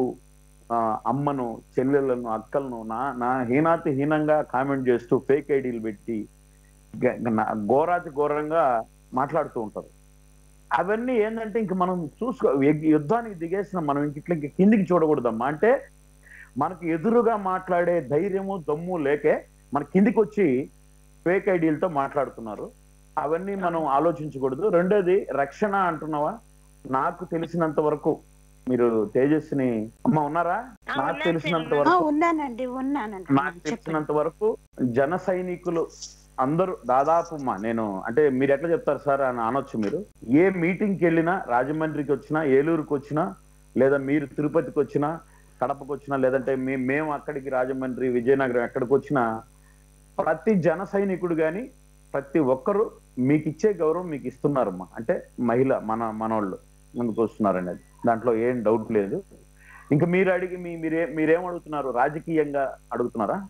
అమ్మను చెల్లెళ్ళను అక్కలను నా నా హీనాతి హీనంగా కామెంట్ చేస్తూ ఫేక్ ఐడీలు పెట్టి గ- నా- ఘోరాతి ఘోరంగా మాట్లాడుతూ ఉంటారు అవన్నీ ఏంటంటే ఇంక మనం చూసుకో ఎగ్- యుద్ధానికి దిగేసిన మనం ఇంక ఇట్లా ఇంక కిందికి చూడకూడదమ్మా అంటే మనకు ఎదురుగా మాట్లాడే ధైర్యము దమ్ము లేకే మన కిందికి వచ్చి ఫేక్ ఐడీలతో మాట్లాడుతున్నారు అవన్నీ మనం ఆలోచించకూడదు రెండోది రక్షణ అంటున్నావా నాకు తెలిసినంత వరకు మీరు తేజస్ని అమ్మ ఉన్నారా ఆ, నాకు ఉన్నాను తెలిసినంత సార్, ఆ, వరకు ఉన్నానండి ఉన్నానండి నాకు చెప్పండి తెలిసినంత వరకు జన సైనికులు అందరూ దాదాపు మా నేను అంటే మీరు ఎట్లా చెప్తారు సార్ అని అనొచ్చు మీరు ఏ మీటింగ్కి వెళ్ళినా రాజమండ్రికి వచ్చినా ఏలూరుకి వచ్చినా లేదా మీరు తిరుపతికి వచ్చినా కడపకు వచ్చినా లేదంటే మే- మేము అక్కడికి రాజమండ్రి విజయనగరం ఎక్కడికి వచ్చినా ప్రతి జన సైనికుడు గాని ప్రతి ఒక్కరు మీకు ఇచ్చే గౌరవం మీకు ఇస్తున్నారమ్మా అంటే మహిళ మన మనోళ్ళు ముందుకు వస్తున్నారండి అది దాంట్లో ఏం డౌట్ లేదు ఇంకా మీరు అడిగి మీ మీరే మీరేం అడుగుతున్నారు రాజకీయంగా అడుగుతున్నారా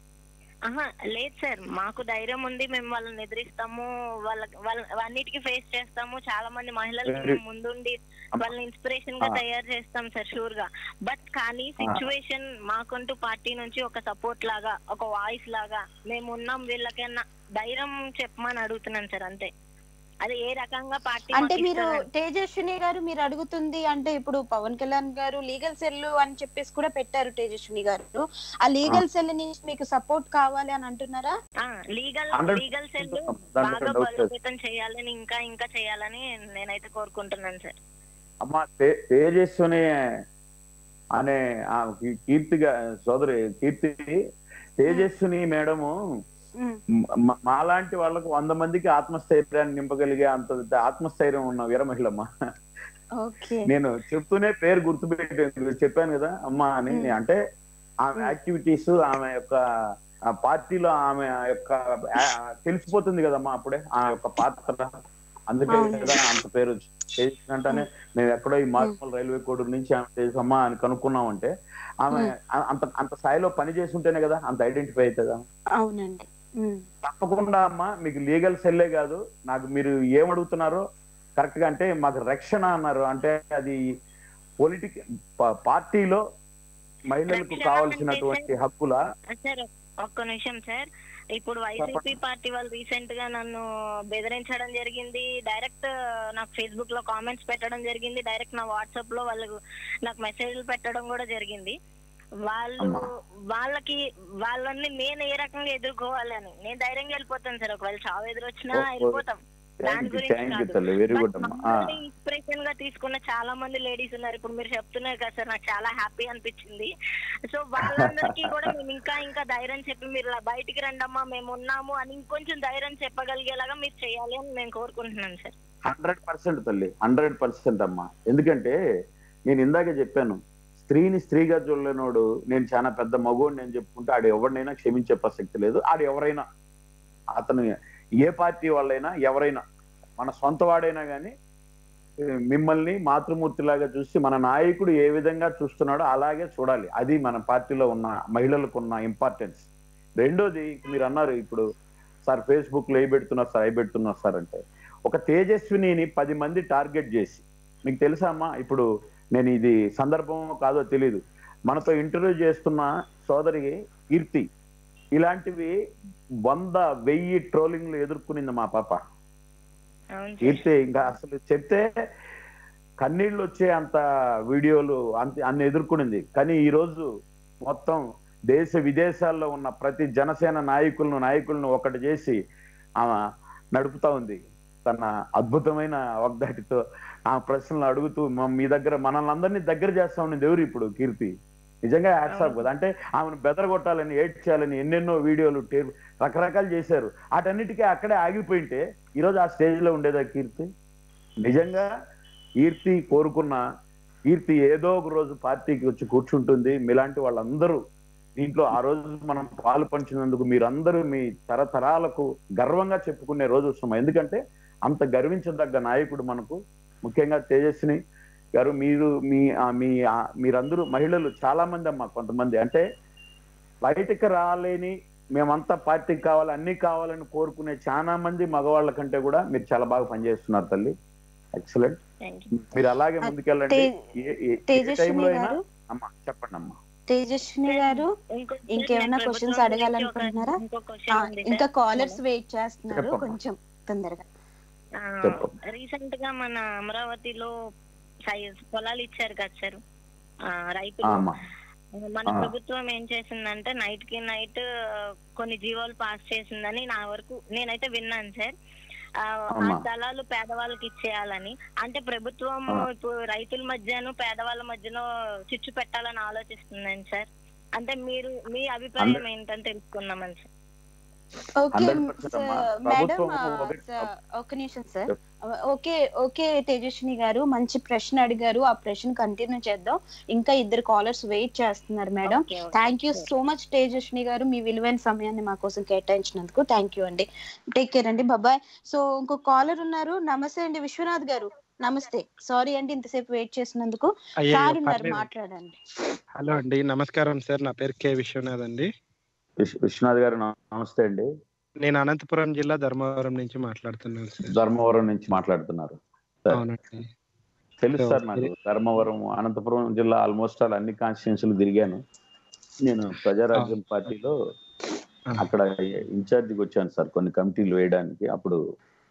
ఆహా లేదు సార్ మాకు ధైర్యం ఉంది మేము వాళ్ళని ఎదిరిస్తాము వాళ్ళ వాళ్ళ అన్నిటికీ ఫేస్ చేస్తాము చాలా మంది మహిళలకి Very- మేము ముందుండి వాళ్ళని ఇన్స్పిరేషన్ గా ఆ. తయారు చేస్తాం సార్ షూర్ గా బట్ కానీ సిచ్యువేషన్ మాకంటూ పార్టీ నుంచి ఒక సపోర్ట్ లాగా ఒక వాయిస్ లాగా మేము ఉన్నాం వీళ్ళకైనా ధైర్యం చెప్పమని అడుగుతున్నాను సార్ అంతే అదే ఏ రకంగా పార్టీ అంటే మాకు మీరు ఇస్తుందని. తేజస్విని గారు మీరు అడుగుతుంది అంటే ఇప్పుడు పవన్ కళ్యాణ్ గారు లీగల్ సెల్ అని చెప్పేసి కూడా పెట్టారు తేజస్విని గారు ఆ లీగల్ సెల్ నుంచి మీకు సపోర్ట్ కావాలి అని అంటున్నారా ఆ, లీగల్ 100% లీగల్ సెల్ దాంట్లో బాగా డౌట్ లేదు. బలోపేతం చేయాలని ఇంకా ఇంకా చేయాలని నేనైతే కోరుకుంటున్నాను సార్ అమ్మ తే- తేజస్విని అనే ఆ కీ- కీర్తిగా సోదరి కీర్తి తేజస్విని మేడము ఉమ్, మ- మాలాంటి వాళ్ళకు వంద మందికి ఆత్మస్థైర్యాన్ని నింపగలిగే అంత ఆత్మస్థైర్యం ఉన్న వీర మహిళమ్మ ఓకే నేను చెప్తూనే పేరు గుర్తుపెట్టి చెప్పాను కదా అమ్మా అని మ్మ్. అంటే ఆమె మ్మ్. యాక్టివిటీస్ ఆమె యొక్క ఆ పార్టీలో ఆమె యొక్క ఆ, తెలిసిపోతుంది కదమ్మా అప్పుడే ఆ యొక్క పాత్ర అందుకే అవును. కదా అంత పేరు చేసినట్టానే మేము ఎక్కడో ఈ మార్మల్ రైల్వే కోడూరు నుంచి ఆమె చేసమ్మా అని కనుక్కున్నామంటే ఆమె ఆ- అంత అంత స్థాయిలో పని చేసి ఉంటేనే కదా అంత ఐడెంటిఫై అవుతుందా అవునండి ఉమ్, తప్పకుండా అమ్మా మీకు లీగల్ సెల్లే కాదు నాకు మీరు ఏమడుగుతున్నారో కరెక్ట్ గా అంటే మాకు రక్షణ అన్నారు అంటే అది పొలిటిక్ పార్టీలో మహిళలకు రక్షణ కావాల్సినటువంటి హక్కుల సార్ ఒక్క నిమిషం సార్ ఇప్పుడు వైసీపీ పార్టీ వాళ్ళు రీసెంట్ గా నన్ను బెదిరించడం జరిగింది డైరెక్ట్ నాకు ఫేస్బుక్ లో కామెంట్స్ పెట్టడం జరిగింది డైరెక్ట్ నా వాట్సాప్ లో వాళ్ళకు నాకు మెసేజ్లు పెట్టడం కూడా జరిగింది వాళ్ళు అమ్మా. వాళ్ళకి వాళ్ళని నేను ఏ రకంగా ఎదుర్కోవాలని నేను ధైర్యంగా వెళ్ళిపోతాను సార్ ఒకవేళ చావు ఎదురొచ్చినా ఓ- ఓ- వెళ్ళిపోతాం దాని థ్యాంక్ యూ గురించి థ్యాంక్ యూ కాదు. తల్లి వెరీ గుడ్ అమ్మా ఆ, ఇన్స్పిరేషన్ గా తీసుకున్న చాలా మంది లేడీస్ ఉన్నారు ఇప్పుడు మీరు చెప్తున్నారు కదా సార్ నాకు చాలా హ్యాపీ అనిపించింది సో వాళ్ళందరికీ కూడా మేము ఇంకా ఇంకా ధైర్యం చెప్పి మీరు ఇలా బయటికి రండమ్మా మేము ఉన్నాము అని ఇంకొంచెం ధైర్యం చెప్పగలిగేలాగా మీరు చేయాలి అని నేను కోరుకుంటున్నాను సార్ హండ్రెడ్ పర్సెంట్ తల్లి హండ్రెడ్ పర్సెంట్ అమ్మా ఎందుకంటే నేను ఇందాకే చెప్పాను స్త్రీని స్త్రీగా చూడలేనోడు నేను చాలా పెద్ద మగోడు నేను చెప్పుకుంటే ఆడు ఎవరినైనా క్షమించే ప్రసక్తి లేదు ఆడు ఎవరైనా అతను ఏ పార్టీ వాళ్ళైనా ఎవరైనా మన సొంత వాడైనా కానీ మిమ్మల్ని మాతృమూర్తిలాగా చూసి మన నాయకుడు ఏ విధంగా చూస్తున్నాడో అలాగే చూడాలి అది మన పార్టీలో ఉన్న మహిళలకు ఉన్న ఇంపార్టెన్స్ రెండోది మీరు అన్నారు ఇప్పుడు సార్ ఫేస్బుక్ లో ఏ పెడుతున్నారు సార్ అవి పెడుతున్నారు సార్ అంటే ఒక తేజస్విని పది మంది టార్గెట్ చేసి మీకు తెలుసా అమ్మా ఇప్పుడు నేను ఇది సందర్భం కాదో తెలియదు మనతో ఇంటర్వ్యూ చేస్తున్న సోదరి కీర్తి ఇలాంటివి వంద వెయ్యి ట్రోలింగ్లు ఎదుర్కొనింది మా పాప అవును సార్ కీర్తి ఇంకా అసలు చెప్తే కన్నీళ్ళు వచ్చే అంత వీడియోలు అంత అన్ని ఎదుర్కొనింది కానీ ఈ రోజు మొత్తం దేశ విదేశాల్లో ఉన్న ప్రతి జనసేన నాయకులను నాయకులను ఒకటి చేసి ఆమె నడుపుతా ఉంది తన అద్భుతమైన వాగ్దాటితో ఆ ప్రశ్నలు అడుగుతూ మ- మీ దగ్గర మనల్ని అందరినీ దగ్గర చేస్తా ఉన్నది ఎవరు ఇప్పుడు కీర్తి నిజంగా యాక్సాప్ కదా అంటే ఆమెను బెదరగొట్టాలని ఏడ్ చేయాలని ఎన్నెన్నో వీడియోలు టేప్ రకరకాలు చేశారు వాటన్నిటికీ అక్కడే ఆగిపోయింటే ఈరోజు ఆ స్టేజ్ లో ఉండేదా కీర్తి నిజంగా కీర్తి కోరుకున్న కీర్తి ఏదో ఒక రోజు పార్టీకి వచ్చి కూర్చుంటుంది మీలాంటి వాళ్ళందరూ దీంట్లో ఆ రోజు మనం పాలు పంచినందుకు మీరందరూ మీ తరతరాలకు గర్వంగా చెప్పుకునే రోజు వస్తున్నాం ఎందుకంటే అంత గర్వించదగ్గ నాయకుడు మనకు ముఖ్యంగా తేజస్విని గారు మీరు మీ ఆ, మీ ఆ, మీరందరూ మహిళలు చాలా మంది అమ్మా కొంతమంది అంటే బయటకు రాలేని మేమంతా పార్టీకి కావాలి అన్ని కావాలని కోరుకునే చాలా మంది మగవాళ్ళ కంటే కూడా మీరు చాలా బాగా పనిచేస్తున్నారు తల్లి ఎక్సలెంట్ థ్యాంక్ యూ మీరు అలాగే ముందుకెళ్ళండి తే- ఏ- ఏ- ఏ తేజస్విని టైంలో అయినా గారు అమ్మా చెప్పండి అమ్మా తేజస్విని గారు ఇంకో ఇంకేమైనా నేను questions ప్రభుత్వం అడగాలనుకుంటున్నారా? గురించి ఒక- ఇంకో ఆ, క్వశ్చన్ ఉంది ఇంకా సార్. కాలర్స్ వెయిట్ చేస్తున్నారు చెప్పమ్మా. కొంచెం తొందరగా చెప్పు. రీసెంట్ గా మన అమరావతిలో సైజ్ పొలాలు ఇచ్చారు కదా సార్ ఆ, రైతులు ఆ, అమ్మా మన ఆ. ప్రభుత్వం ఏం చేసిందంటే నైట్ కి నైట్ కొన్ని జీవోలు పాస్ చేసిందని నా వరకు నేనైతే విన్నాను సార్ ఆ ఆ అమ్మా. స్థలాలు పేదవాళ్ళకి ఇచ్చేయాలని అంటే ప్రభుత్వం ఆ. ఇప్పుడు రైతుల మధ్యను పేదవాళ్ళ మధ్యలో చిచ్చు పెట్టాలని ఆలోచిస్తుందండి సార్ అంటే మీరు మీ అభిప్రాయం అందరి- ఏంటని తెలుసుకున్నామని సార్ ఓకే 100% అమ్మా. మేడం ప్రభుత్వం ఒకటి- ఒక నిమిషం సార్ ఓకే ఓకే తేజస్విని గారు మంచి ప్రశ్న అడిగారు ఆ ప్రశ్న కంటిన్యూ చేద్దాం ఇంకా ఇద్దరు కాలర్స్ వెయిట్ చేస్తున్నారు madam okay, okay. Thank you so much Tejaswini గారు మీ విలువైన సమయాన్ని మా కోసం కేటాయించినందుకు థ్యాంక్ యూ అండి టేక్ కేర్ అండి బాబాయ్ సో ఇంకో కాలర్ ఉన్నారు నమస్తే అండి విశ్వనాథ్ గారు నమస్తే సారీ అండి ఇంతసేపు వెయిట్ చేసినందుకు అయ్యో, సార్ ఉన్నారు పర్లేదు. మాట్లాడండి హలో అండి నమస్కారం సార్ నా పేరు కె విశ్వనాథ్ అండి విశ్వ- విశ్వనాథ్ గారు నమ- నమస్తే అండి నేను అనంతపురం జిల్లా ధర్మవరం నుంచి మాట్లాడుతున్నాను సార్ ధర్మవరం నుంచి మాట్లాడుతున్నారు సార్. అవునండి తెలుసు సో, సార్ నాకు ధర్మవరం అనంతపురం జిల్లా ఆల్మోస్ట్ ఆల్ అన్ని కాన్స్టిట్యూన్సీలు తిరిగాను నేను ప్రజారాజ్యం పార్టీలో ఆ. అక్కడ ఇన్ఛార్జికి వచ్చాను సార్ కొన్ని కమిటీలు వేయడానికి అప్పుడు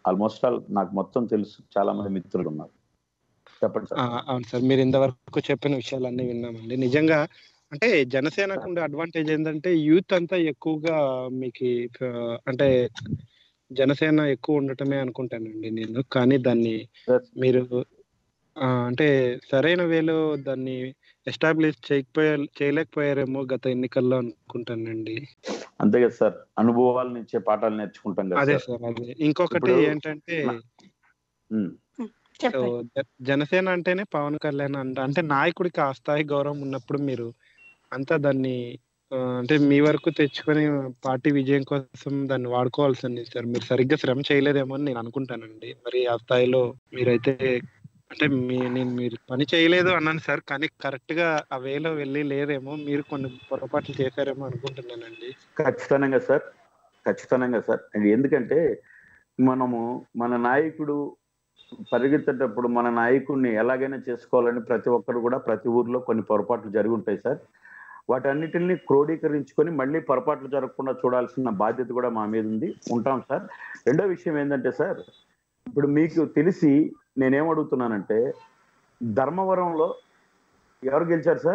ఆల్మోస్ట్ ఆల్ నాకు మొత్తం తెలుసు చాలా మంది మిత్రులు ఉన్నారు చెప్పండి ఆ, సార్ అవును సార్ మీరు ఇంతవరకు చెప్పిన విషయాలన్నీ విన్నామండి నిజంగా అంటే జనసేనకు ఉండే అడ్వాంటేజ్ ఏంటంటే యూత్ అంతా ఎక్కువగా మీకు ఆ, అంటే జనసేన ఎక్కువ ఉండటమే అనుకుంటానండి నేను కానీ దాన్ని Yes. మీరు ఆ, అంటే సరైన వేలో దాన్ని ఎస్టాబ్లిష్ చేయకపోయా చేయలేకపోయారేమో గత ఎన్నికల్లో అనుకుంటానండి అంతే కదా సార్ అనుభవాల నుంచే పాఠాలు నేర్చుకుంటాం కదా అదే సార్ సార్ అదే ఇంకొకటి ఇప్పుడు ఏంటంటే నా- ఉమ్, సో చెప్పండి జ- జనసేన అంటేనే పవన్ కళ్యాణ్ అంట అంటే నాయకుడికి ఆ స్థాయి గౌరవం ఉన్నప్పుడు మీరు అంతా దాన్ని ఆ, అంటే మీ వరకు తెచ్చుకొని పార్టీ విజయం కోసం దాన్ని వాడుకోవాల్సింది సార్ మీరు సరిగ్గా శ్రమ చేయలేదేమో అని నేను అనుకుంటానండి మరి ఆ స్థాయిలో మీరైతే అంటే మీ నేను మీరు పని చేయలేదు అన్నాను సార్ కానీ కరెక్ట్ గా ఆ వేలో వెళ్ళి లేదేమో మీరు కొన్ని పొరపాట్లు చేశారేమో అనుకుంటున్నానండి ఖచ్చితంగా సార్ ఖచ్చితంగా సార్ అది ఎందుకంటే మనము మన నాయకుడు పరిగెత్తేటప్పుడు మన నాయకుడిని ఎలాగైనా చేసుకోవాలని ప్రతి ఒక్కరు కూడా ప్రతి ఊర్లో కొన్ని పొరపాట్లు జరిగి ఉంటాయి సార్ వాటన్నిటిని క్రోడీకరించుకొని మళ్ళీ పొరపాట్లు జరగకుండా చూడాల్సిన బాధ్యత కూడా మా మీద ఉంది ఉంటాం సార్ రెండో విషయం ఏంటంటే సార్ ఇప్పుడు మీకు తెలిసి నేనేం అడుగుతున్నానంటే ధర్మవరంలో ఎవరు గెలిచారు సార్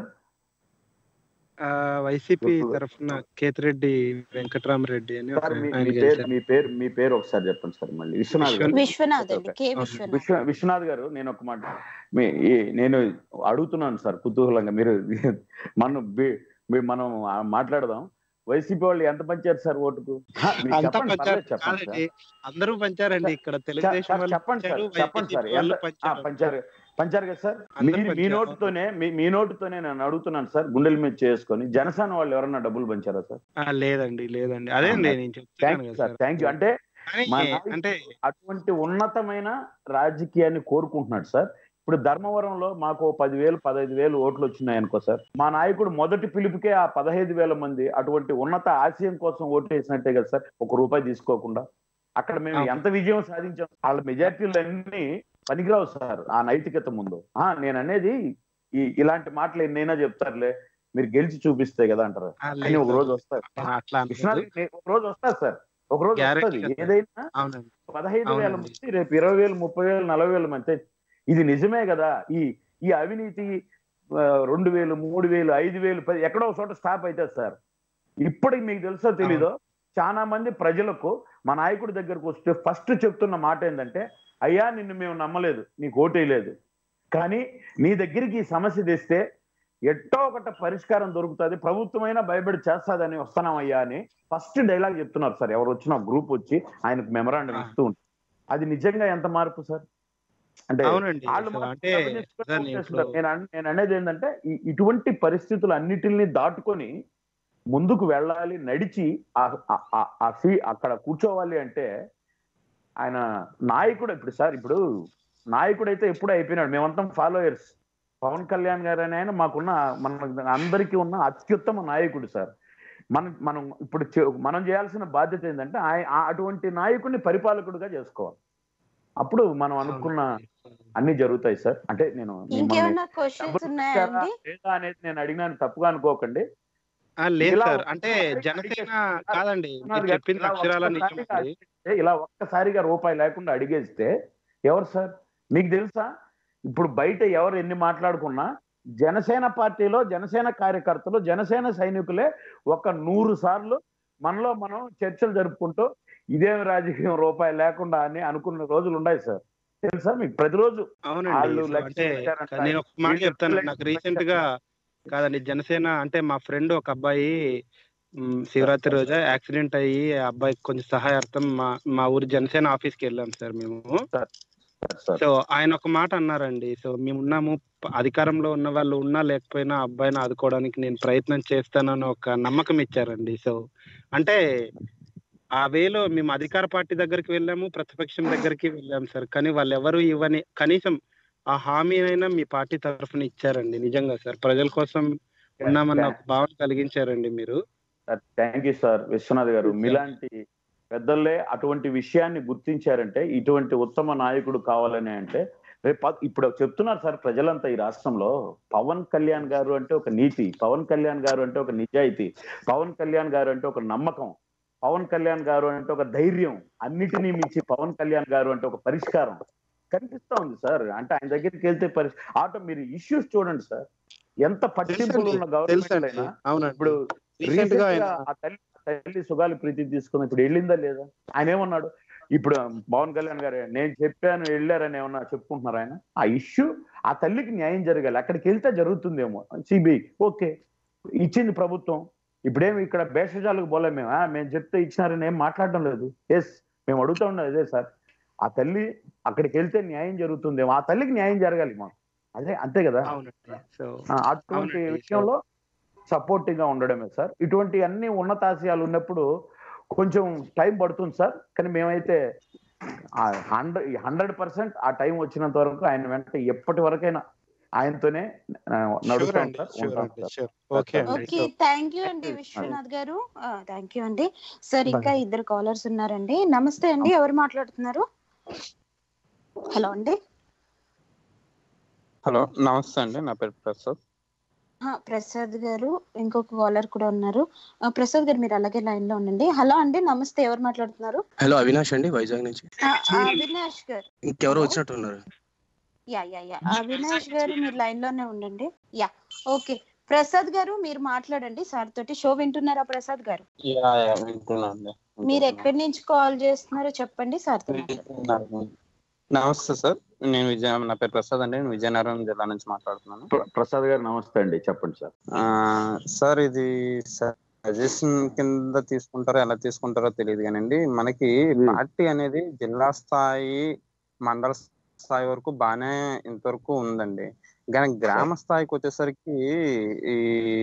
ఆ వైసీపీ ఇప్పుడు- తరఫున కేతిరెడ్డి వెంకటరామరెడ్డి అని ఒక సార్ మీ ఆయన మీ పేరు గెలిచారు మీ పేరు మీ పేరు ఒకసారి చెప్పండి సార్ మళ్ళీ విశ్వనాథ్ గారు విశ్వనాథ్ అండి కే అవును. విశ్వనాథ్ విశ్వ విశ్వనాథ్ గారు నేను ఒక మాట మీ ఈ- నేను అడుగుతున్నాను సార్ కుతూహలంగా మీరు మనం బి- మీ- మనం ఆ మాట్లాడదాం వైసీపీ వాళ్ళు ఎంత పంచారు సార్ ఓటుకు హా, మీరు అంతా చెప్పండి పంచారు పర్లేదు చెప్పండి కాదండి అందరూ పంచారండి ఇక్కడ సార్. తెలుగుదేశం సార్, వాళ్ళు చెప్పండి సార్ పంచారు చెప్పండి సార్ వైసీపీ వాళ్ళు ఎంత- ఆ, పంచారు పంచారు పంచారు కదా సార్ అందరూ మీరు మీ పంచారు. నోటుతోనే మీ మీ నోటుతోనే నేను అడుగుతున్నాను సార్ గుండెల మీద చేసుకొని జనసేన వాళ్ళు ఎవరన్నా డబ్బులు పంచారా సార్ ఆ, లేదండి లేదండి అదే అండి నేను చెప్తున్నాను థ్యాంక్ యూ కదా సార్ సార్ థ్యాంక్ యూ అంటే కానీ మా నాయకుడు అంటే అటువంటి ఉన్నతమైన రాజకీయాన్ని కోరుకుంటున్నాడు సార్ ఇప్పుడు ధర్మవరంలో మాకు ఓ పదివేలు పదహైదు వేలు ఓట్లు వచ్చినాయి అనుకో సార్ మా నాయకుడు మొదటి పిలుపుకే ఆ పదహైదు వేల మంది అటువంటి ఉన్నత ఆశయం కోసం ఓటు వేసినట్టే కదా సార్ ఒక రూపాయి తీసుకోకుండా అక్కడ మేము అవును. ఎంత విజయం సాధించాం వాళ్ళ మెజార్టీలు అన్ని పనికిరావు సార్ ఆ నైతికత ముందు ఆ నేను అనేది ఈ ఇలాంటి మాటలు ఎన్నైనా చెప్తారులే మీరు గెలిచి చూపిస్తే కదా అంటారు ఆ, కానీ లేదు ఒక రోజు సార్. వస్తారు ఆ, అట్లా విశ్వనాథ్ అనలేదు నే- ఒక రోజు వస్తారు సార్ ఒక రోజు Guarantee వస్తుంది గా సార్. ఏదైనా అవునండి పదహైదు వేల అవునండి. మంది రేపు ఇరవై వేలు ముప్పై వేలు నలభై వేల మంది ఇది నిజమే కదా ఈ ఈ అవినీతి ఆ, రెండు వేలు మూడు వేలు ఐదు వేలు పది ఎక్కడో ఒక చోట స్టాప్ అవుతుంది సార్ ఇప్పటికి మీకు తెలుసో తెలీదో చాలా మంది ప్రజలకు మా నాయకుడి దగ్గరకు వస్తే ఫస్ట్ చెప్తున్న మాట ఏంటంటే అయ్యా నిన్ను మేము నమ్మలేదు నీకు ఓటేయలేదు కానీ నీ దగ్గరికి ఈ సమస్య తెస్తే ఎట్టో ఒకట పరిష్కారం దొరుకుతుంది ప్రభుత్వమైనా భయపడి చేస్తాదని వస్తున్నామయ్యా అని ఫస్ట్ డైలాగ్ చెప్తున్నారు సార్ ఎవరు వచ్చినా గ్రూప్ వచ్చి ఆయనకు మెమరాండం ఇస్తూ ఉంటారు అది నిజంగా ఎంత మార్పు సార్ అంటే అవునండి వాళ్ళు అసలు మాత్రం అంటే గమనించుకొని సార్ ఓట్ నేను చేస్తున్నారు. ఇప్పుడు నేను అన్- నేను అనేది ఏంటంటే ఈ- ఇటువంటి పరిస్థితులు అన్నిటిని దాటుకొని ముందుకు వెళ్ళాలి నడిచి ఆ- ఆ- ఆ- ఆ సీ అక్కడ కూర్చోవాలి అంటే ఆయన నాయకుడు ఇప్పుడు సార్ ఇప్పుడు నాయకుడు అయితే ఎప్పుడు అయిపోయినాడు మేమంతా ఫాలోయర్స్ పవన్ కళ్యాణ్ గారు అనే ఆయన మాకున్న మన అందరికీ ఉన్న అత్యుత్తమ నాయకుడు సార్ మనం మనం ఇప్పుడు చే- మనం చేయాల్సిన బాధ్యత ఏంటంటే ఆయ- ఆ- అటువంటి నాయకుడిని పరిపాలకుడిగా చేసుకోవాలి అప్పుడు మనం అనుకున్న అన్ని జరుగుతాయి సార్ అంటే నేను మిమ్మల్ని ఇంకేమన్నా క్వశ్చన్స్ డబ్బులు ఉన్నాయా ఇచ్చారా అండి లేదా అనేది నేను అడిగినాను తప్పుగా అనుకోకండి ఆ, లేదు ఇలా సార్ అంటే ఒక్కసారి జనసేన అడిగేస్తే- కాదండి ఉన్నారు మీరు కదా, చెప్పింది ఇలా అక్షరాల ఒక్కసారిగా నిజమండి అడిగేస్తే, ఇలా ఒక్కసారిగా రూపాయి లేకుండా అడిగేస్తే ఎవరు సార్ మీకు తెలుసా ఇప్పుడు బయట ఎవరు ఎన్ని మాట్లాడుకున్నా జనసేన పార్టీలో జనసేన కార్యకర్తలు జనసేన సైనికులే ఒక నూరు సార్లు మనలో మనం చర్చలు జరుపుకుంటూ ఇదేమి రాజకీయం రూపాయి లేకుండా అని అనుకున్న రోజులు ఉన్నాయి సార్ తెలుసా మీకు ప్రతిరోజు అవునండి వాళ్ళు సో లక్ష్యం అంటే పెట్టారంట. నేను ఒక మాట వీళ్ళు చెప్తాను లక్ష్యం నాకు రీసెంట్ గా కాదండి జనసేన అంటే మా ఫ్రెండ్ ఒక అబ్బాయి మ్, శివరాత్రి రోజు యాక్సిడెంట్ అయ్యి ఆ అబ్బాయికి కొంచెం సహాయార్థం మా మా ఊరి జనసేన ఆఫీస్కి వెళ్ళాం సార్ మేము సార్ సో ఆయన ఒక మాట అన్నారండి సో మేము ఉన్నాము ప- అధికారంలో ఉన్న వాళ్ళు ఉన్నా లేకపోయినా ఆ అబ్బాయిని ఆదుకోవడానికి నేను ప్రయత్నం చేస్తానని ఒక నమ్మకం ఇచ్చారండి సో అంటే ఆ వేలో మేము అధికార పార్టీ దగ్గరికి వెళ్ళాము ప్రతిపక్షం దగ్గరికి వెళ్ళాము సార్ కానీ వాళ్ళు ఎవరు ఇవ్వని కనీసం ఆ హామీ అయినా మీ పార్టీ తరఫున ఇచ్చారండి నిజంగా సార్ ప్రజల కోసం ఉన్నామన్న ఒక భావన కలిగించారండి మీరు థ్యాంక్ యూ సార్ విశ్వనాథ్ గారు మీలాంటి పెద్దలే అటువంటి విషయాన్ని గుర్తించారంటే ఇటువంటి ఉత్తమ నాయకుడు కావాలని అంటే రేపు ప- ఇప్పుడు చెప్తున్నారు సార్ ప్రజలంతా ఈ రాష్ట్రంలో పవన్ కళ్యాణ్ గారు అంటే ఒక నీతి పవన్ కళ్యాణ్ గారు అంటే ఒక నిజాయితీ పవన్ కళ్యాణ్ గారు అంటే ఒక నమ్మకం పవన్ కళ్యాణ్ గారు అంటే ఒక ధైర్యం అన్నిటినీ మించి పవన్ కళ్యాణ్ గారు అంటే ఒక పరిష్కారం కనిపిస్తా ఉంది సార్ అంటే ఆయన దగ్గరికి వెళ్తే పరి ఆటో మీరు ఇష్యూస్ చూడండి సార్ ఎంత పట్టింపులు ఉన్న గవర్నమెంట్ తెలుసండి అయినా అవునండి ఇప్పుడు రీసెంట్ రీసెంట్ గా గా ఆయన ఆ తల్లి ఆ తల్లి సుగాలి ప్రీతి తీసుకుని ఇప్పుడు వెళ్ళిందా లేదా ఆయన ఏమన్నాడు ఇప్పుడు పవన్ కళ్యాణ్ గారు నేను చెప్పాను వెళ్ళారని ఏమన్నా చెప్పుకుంటున్నారు ఆయన ఆ ఇష్యూ ఆ తల్లికి న్యాయం జరగాలి అక్కడికి వెళ్తే జరుగుతుందేమో సిబిఐ ఓకే ఇచ్చింది ప్రభుత్వం ఇప్పుడేమి ఇక్కడ భేషజాలకు పోలే మేము ఆ, మేము చెప్తే ఇచ్చినారని ఏం మాట్లాడడం లేదు ఎస్ మేము అడుగుతా ఉన్నది అదే సార్ ఆ తల్లి అక్కడికి వెళ్తే న్యాయం జరుగుతుందేమో ఆ తల్లికి న్యాయం జరగాలి మాకు అదే అంతే కదా అవునండి సో ఆ, అటువంటి అవునండి. విషయంలో సపోర్టివ్ గా ఉండడమే సార్ ఇటువంటి అన్ని ఉన్నతాశయాలు ఉన్నప్పుడు కొంచెం టైం పడుతుంది సార్ కానీ మేమైతే హండ్రెడ్ హండ్రెడ్ పర్సెంట్ ఆ టైం వచ్చినంత వరకు ఆయన వెంట ఎప్పటి వరకైనా ఆయనతోనే ఆ, షూర్ నడుస్తాం అండి సార్ షూర్ ఉంటాం అండి సార్ షూర్ ఓకే అండి ఓకే సో థ్యాంక్ యూ అండి విశ్వనాథ్ గారు థ్యాంక్ యూ అండి సార్ ఇంకా ఇద్దరు కాలర్స్ ఉన్నారండి నమస్తే అండి ఎవరు మాట్లాడుతున్నారు హలో అండి హలో నమస్తే అండి నా పేరు ప్రసాద్ ఆ, ప్రసాద్ గారు ఇంకొక కాలర్ కూడా ఉన్నారు ఆ, ప్రసాద్ గారు మీరు అలాగే లైన్ లో ఉండండి హలో అండి నమస్తే ఎవరు మాట్లాడుతున్నారు హలో అవినాష్ అండి వైజాగ్ నుంచి ఆ, ఆ, అవినాష్ గారు ఇంకెవరో వచ్చినట్టు ఉన్నారు యా యా యా అవినాష్ గారు మీరు లైన్ లోనే ఉండండి యా ఓకే ప్రసాద్ గారు మీరు మాట్లాడండి సార్ తోటి షో వింటున్నారా ప్రసాద్ గారు యా యా వింటున్నా అండి మీరు ఎక్కడి నుంచి కాల్ చేస్తున్నారో చెప్పండి సార్ తో మాట్లాడండి. వింటున్నాను. నమస్తే సార్ నేను విజయ నా పేరు ప్రసాద్ అండి నేను విజయనగరం జిల్లా నుంచి మాట్లాడుతున్నాను ప్ర- ప్రసాద్ గారు నమస్తే అండి చెప్పండి సార్ ఆ, సార్ ఇది సజెషన్ కింద తీసుకుంటారో ఎలా తీసుకుంటారో తెలియదు కానండి మనకి పార్టీ అనేది జిల్లా స్థాయి మండల స్థాయి వరకు బాగానే ఇంతవరకు ఉందండి కానీ గ్రామ స్థాయికి వచ్చేసరికి ఈ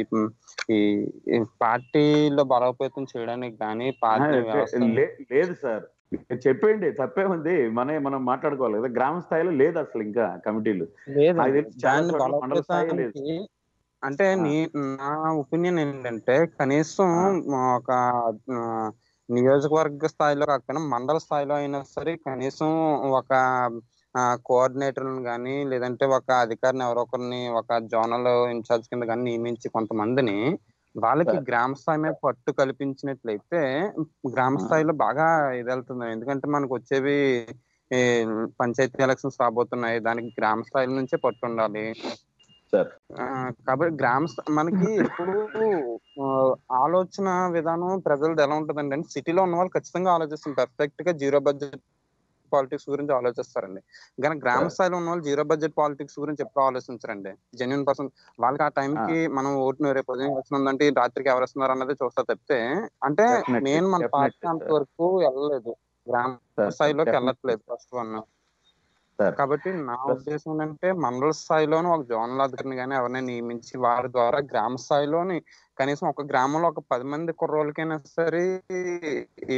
ఈ ఈ పార్టీలో బలోపేతం చేయడానికి కానీ పార్టీ ఆ, వ్యవస్థ లే- లేదు సార్ మీరు చెప్పేయండి తప్పే ఉంది మనమే మనం మాట్లాడుకోవాలి కదా గ్రామ స్థాయిలో లేదు అసలు ఇంకా కమిటీలు లేదు నాకు తెలిసి చాలా దాన్ని చోట్ల మండల స్థాయి లేదు బలోపేతానికి అంటే ఆ. నీ నా ఒపీనియన్ ఏంటంటే కనీసం ఒక ఆ, నియోజకవర్గ స్థాయిలో కాకపోయినా మండల స్థాయిలో అయినా సరే కనీసం ఒక కోఆర్డినేటర్ కానీ లేదంటే ఒక అధికారిని ఎవరో ఒకరిని ఒక జోనల్ ఇన్ఛార్జ్ కింద కానీ నియమించి కొంతమందిని వాళ్ళకి సార్. గ్రామ స్థాయి మీద పట్టు కల్పించినట్లయితే గ్రామ ఆ. స్థాయిలో బాగా ఇది వెళ్తుంది ఎందుకంటే మనకు వచ్చేవి ఈ పంచాయతీ ఎలక్షన్స్ రాబోతున్నాయి దానికి గ్రామ స్థాయి నుంచే పట్టు ఉండాలి సార్ ఆ, కాబట్టి గ్రామ స్థా- మనకి ఎప్పుడు ఆ, ఆలోచన విధానం ప్రజలది ఎలా ఉంటుందండి అంటే సిటీలో ఉన్న వాళ్ళు ఖచ్చితంగా ఆలోచిస్తారు పర్ఫెక్ట్ గా జీరో బడ్జెట్ పాలిటిక్స్ గురించి ఆలోచిస్తారండి కానీ గ్రామ Sir. స్థాయిలో ఉన్న వాళ్ళు జీరో బడ్జెట్ పాలిటిక్స్ గురించి ఎప్పుడు ఆలోచించరండి జెన్యున్ పర్సన్ వాళ్ళకి ఆ టైం కి మనం ఓటును రేపు ఉదయం వస్తుందంటే ఈ రాత్రికి ఎవరు వస్తున్నారు అన్నది చూస్తా తప్పితే అంటే Definitely, నేను మన definitely, పార్టీ sir. అంతవరకు వెళ్ళలేదు గ్రామ Sir, స్థాయిలోకి definitely. వెళ్ళట్లేదు ఫస్ట్ వన్ సార్ కాబట్టి నా Plus- ఉద్దేశం ఏంటంటే మండల స్థాయిలోనే ఒక జోనల్ అధికారిని కానీ ఎవరిని నియమించి వారి ద్వారా గ్రామ స్థాయిలోని కనీసం ఒక గ్రామంలో ఒక పది మంది కుర్రోళ్ళకైనా సరే ఈ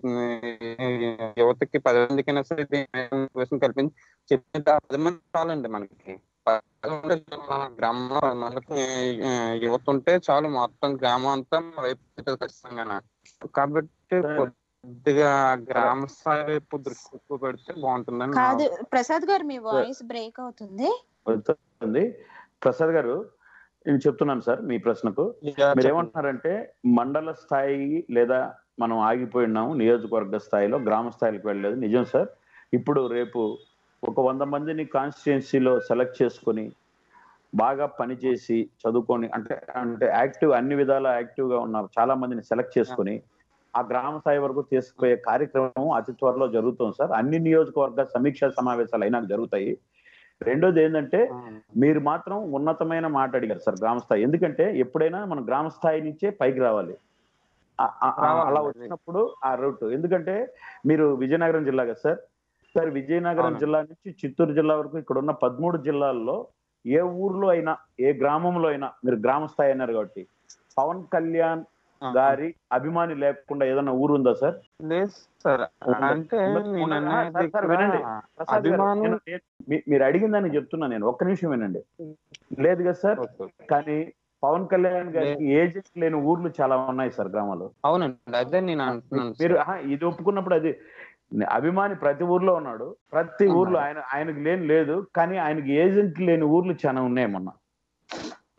ఈ యువతకి పది మందికైనా సరే దీని అవకాశం కల్పించి చెప్పిన పది మంది చాలండి మనకి పది మంది మన గ్రామంలో పది మందికి ఆ, యువత ఉంటే చాలు మొత్తం గ్రామం అంతా మన వైపు తిరుగుతుంది ఖచ్చితంగా కాబట్టి Sir. కొద్దిగా గ్రామ స్థాయి వైపు దృష్టి ఎక్కువ పెడితే బాగుంటుందని నా కాదు ప్రసాద్ గారు మీ వాయిస్ బ్రేక్ అవుతుంది వస్తుంది ప్రసాద్ గారు నేను చెప్తున్నాను సార్ మీ ప్రశ్నకు మీరు ఏమంటున్నారంటే మండల స్థాయి లేదా మనం ఆగిపోయి ఉన్నాము నియోజకవర్గ స్థాయిలో గ్రామ స్థాయికి వెళ్ళలేదు నిజం సార్ ఇప్పుడు రేపు ఒక వంద మందిని కాన్స్టిట్యున్సీలో సెలెక్ట్ చేసుకొని బాగా పనిచేసి చదువుకొని అంటే అంటే యాక్టివ్ అన్ని విధాల యాక్టివ్ గా ఉన్న చాలా మందిని సెలెక్ట్ చేసుకొని ఆ గ్రామ స్థాయి వరకు తీసుకుపోయే కార్యక్రమం అతి త్వరలో జరుగుతుంది సార్ అన్ని నియోజకవర్గ సమీక్షా సమావేశాలు అయినా జరుగుతాయి రెండోది ఏంటంటే మీరు మాత్రం ఉన్నతమైన మాట అడిగారు సార్ గ్రామ స్థాయి ఎందుకంటే ఎప్పుడైనా మనం గ్రామ స్థాయి నుంచే పైకి రావాలి ఆ- ఆ- ఆ- అలా రావాలండి. వచ్చినప్పుడు ఆ రూట్ ఎందుకంటే మీరు విజయనగరం జిల్లా కదా సార్ సార్ విజయనగరం అవునండి. జిల్లా నుంచి చిత్తూరు జిల్లా వరకు ఇక్కడ ఉన్న పదమూడు జిల్లాల్లో ఏ ఊర్లో అయినా ఏ గ్రామంలో అయినా మీరు గ్రామ స్థాయి అన్నారు కాబట్టి పవన్ కళ్యాణ్ గారి అభిమాని లేకుండా ఏదైనా ఊరు ఉందా సార్ లేదు సార్ ఉండదు. అంటే ఉండదు. నేను ఉండదు. ఆ, అనేది సార్, సార్, ఇక్కడ వినండి. ప్రసాద్ గారు, అభిమానం నేను- నేను- మీ- మీరు అడిగిన దాన్ని చెప్తున్నా నేను ఒక్క నిమిషం వినండి లేదు కదా సార్ ఓకే. కానీ పవన్ కళ్యాణ్ గారికి ఏజెంట్ లేని ఊర్లు చాలా ఉన్నాయి సార్ గ్రామాలు అవునండి అదే నేను అంటున్నాను మీరు సార్. ఆహా, ఇది ఒప్పుకున్నప్పుడు అది అభిమాని ప్రతి ఊర్లో ఉన్నాడు ప్రతి ఊర్లో ఆయన ఆయనకు లేని లేదు కానీ ఆయనకి ఏజెంట్ లేని ఊర్లు చాలా ఉన్నాయి మొన్న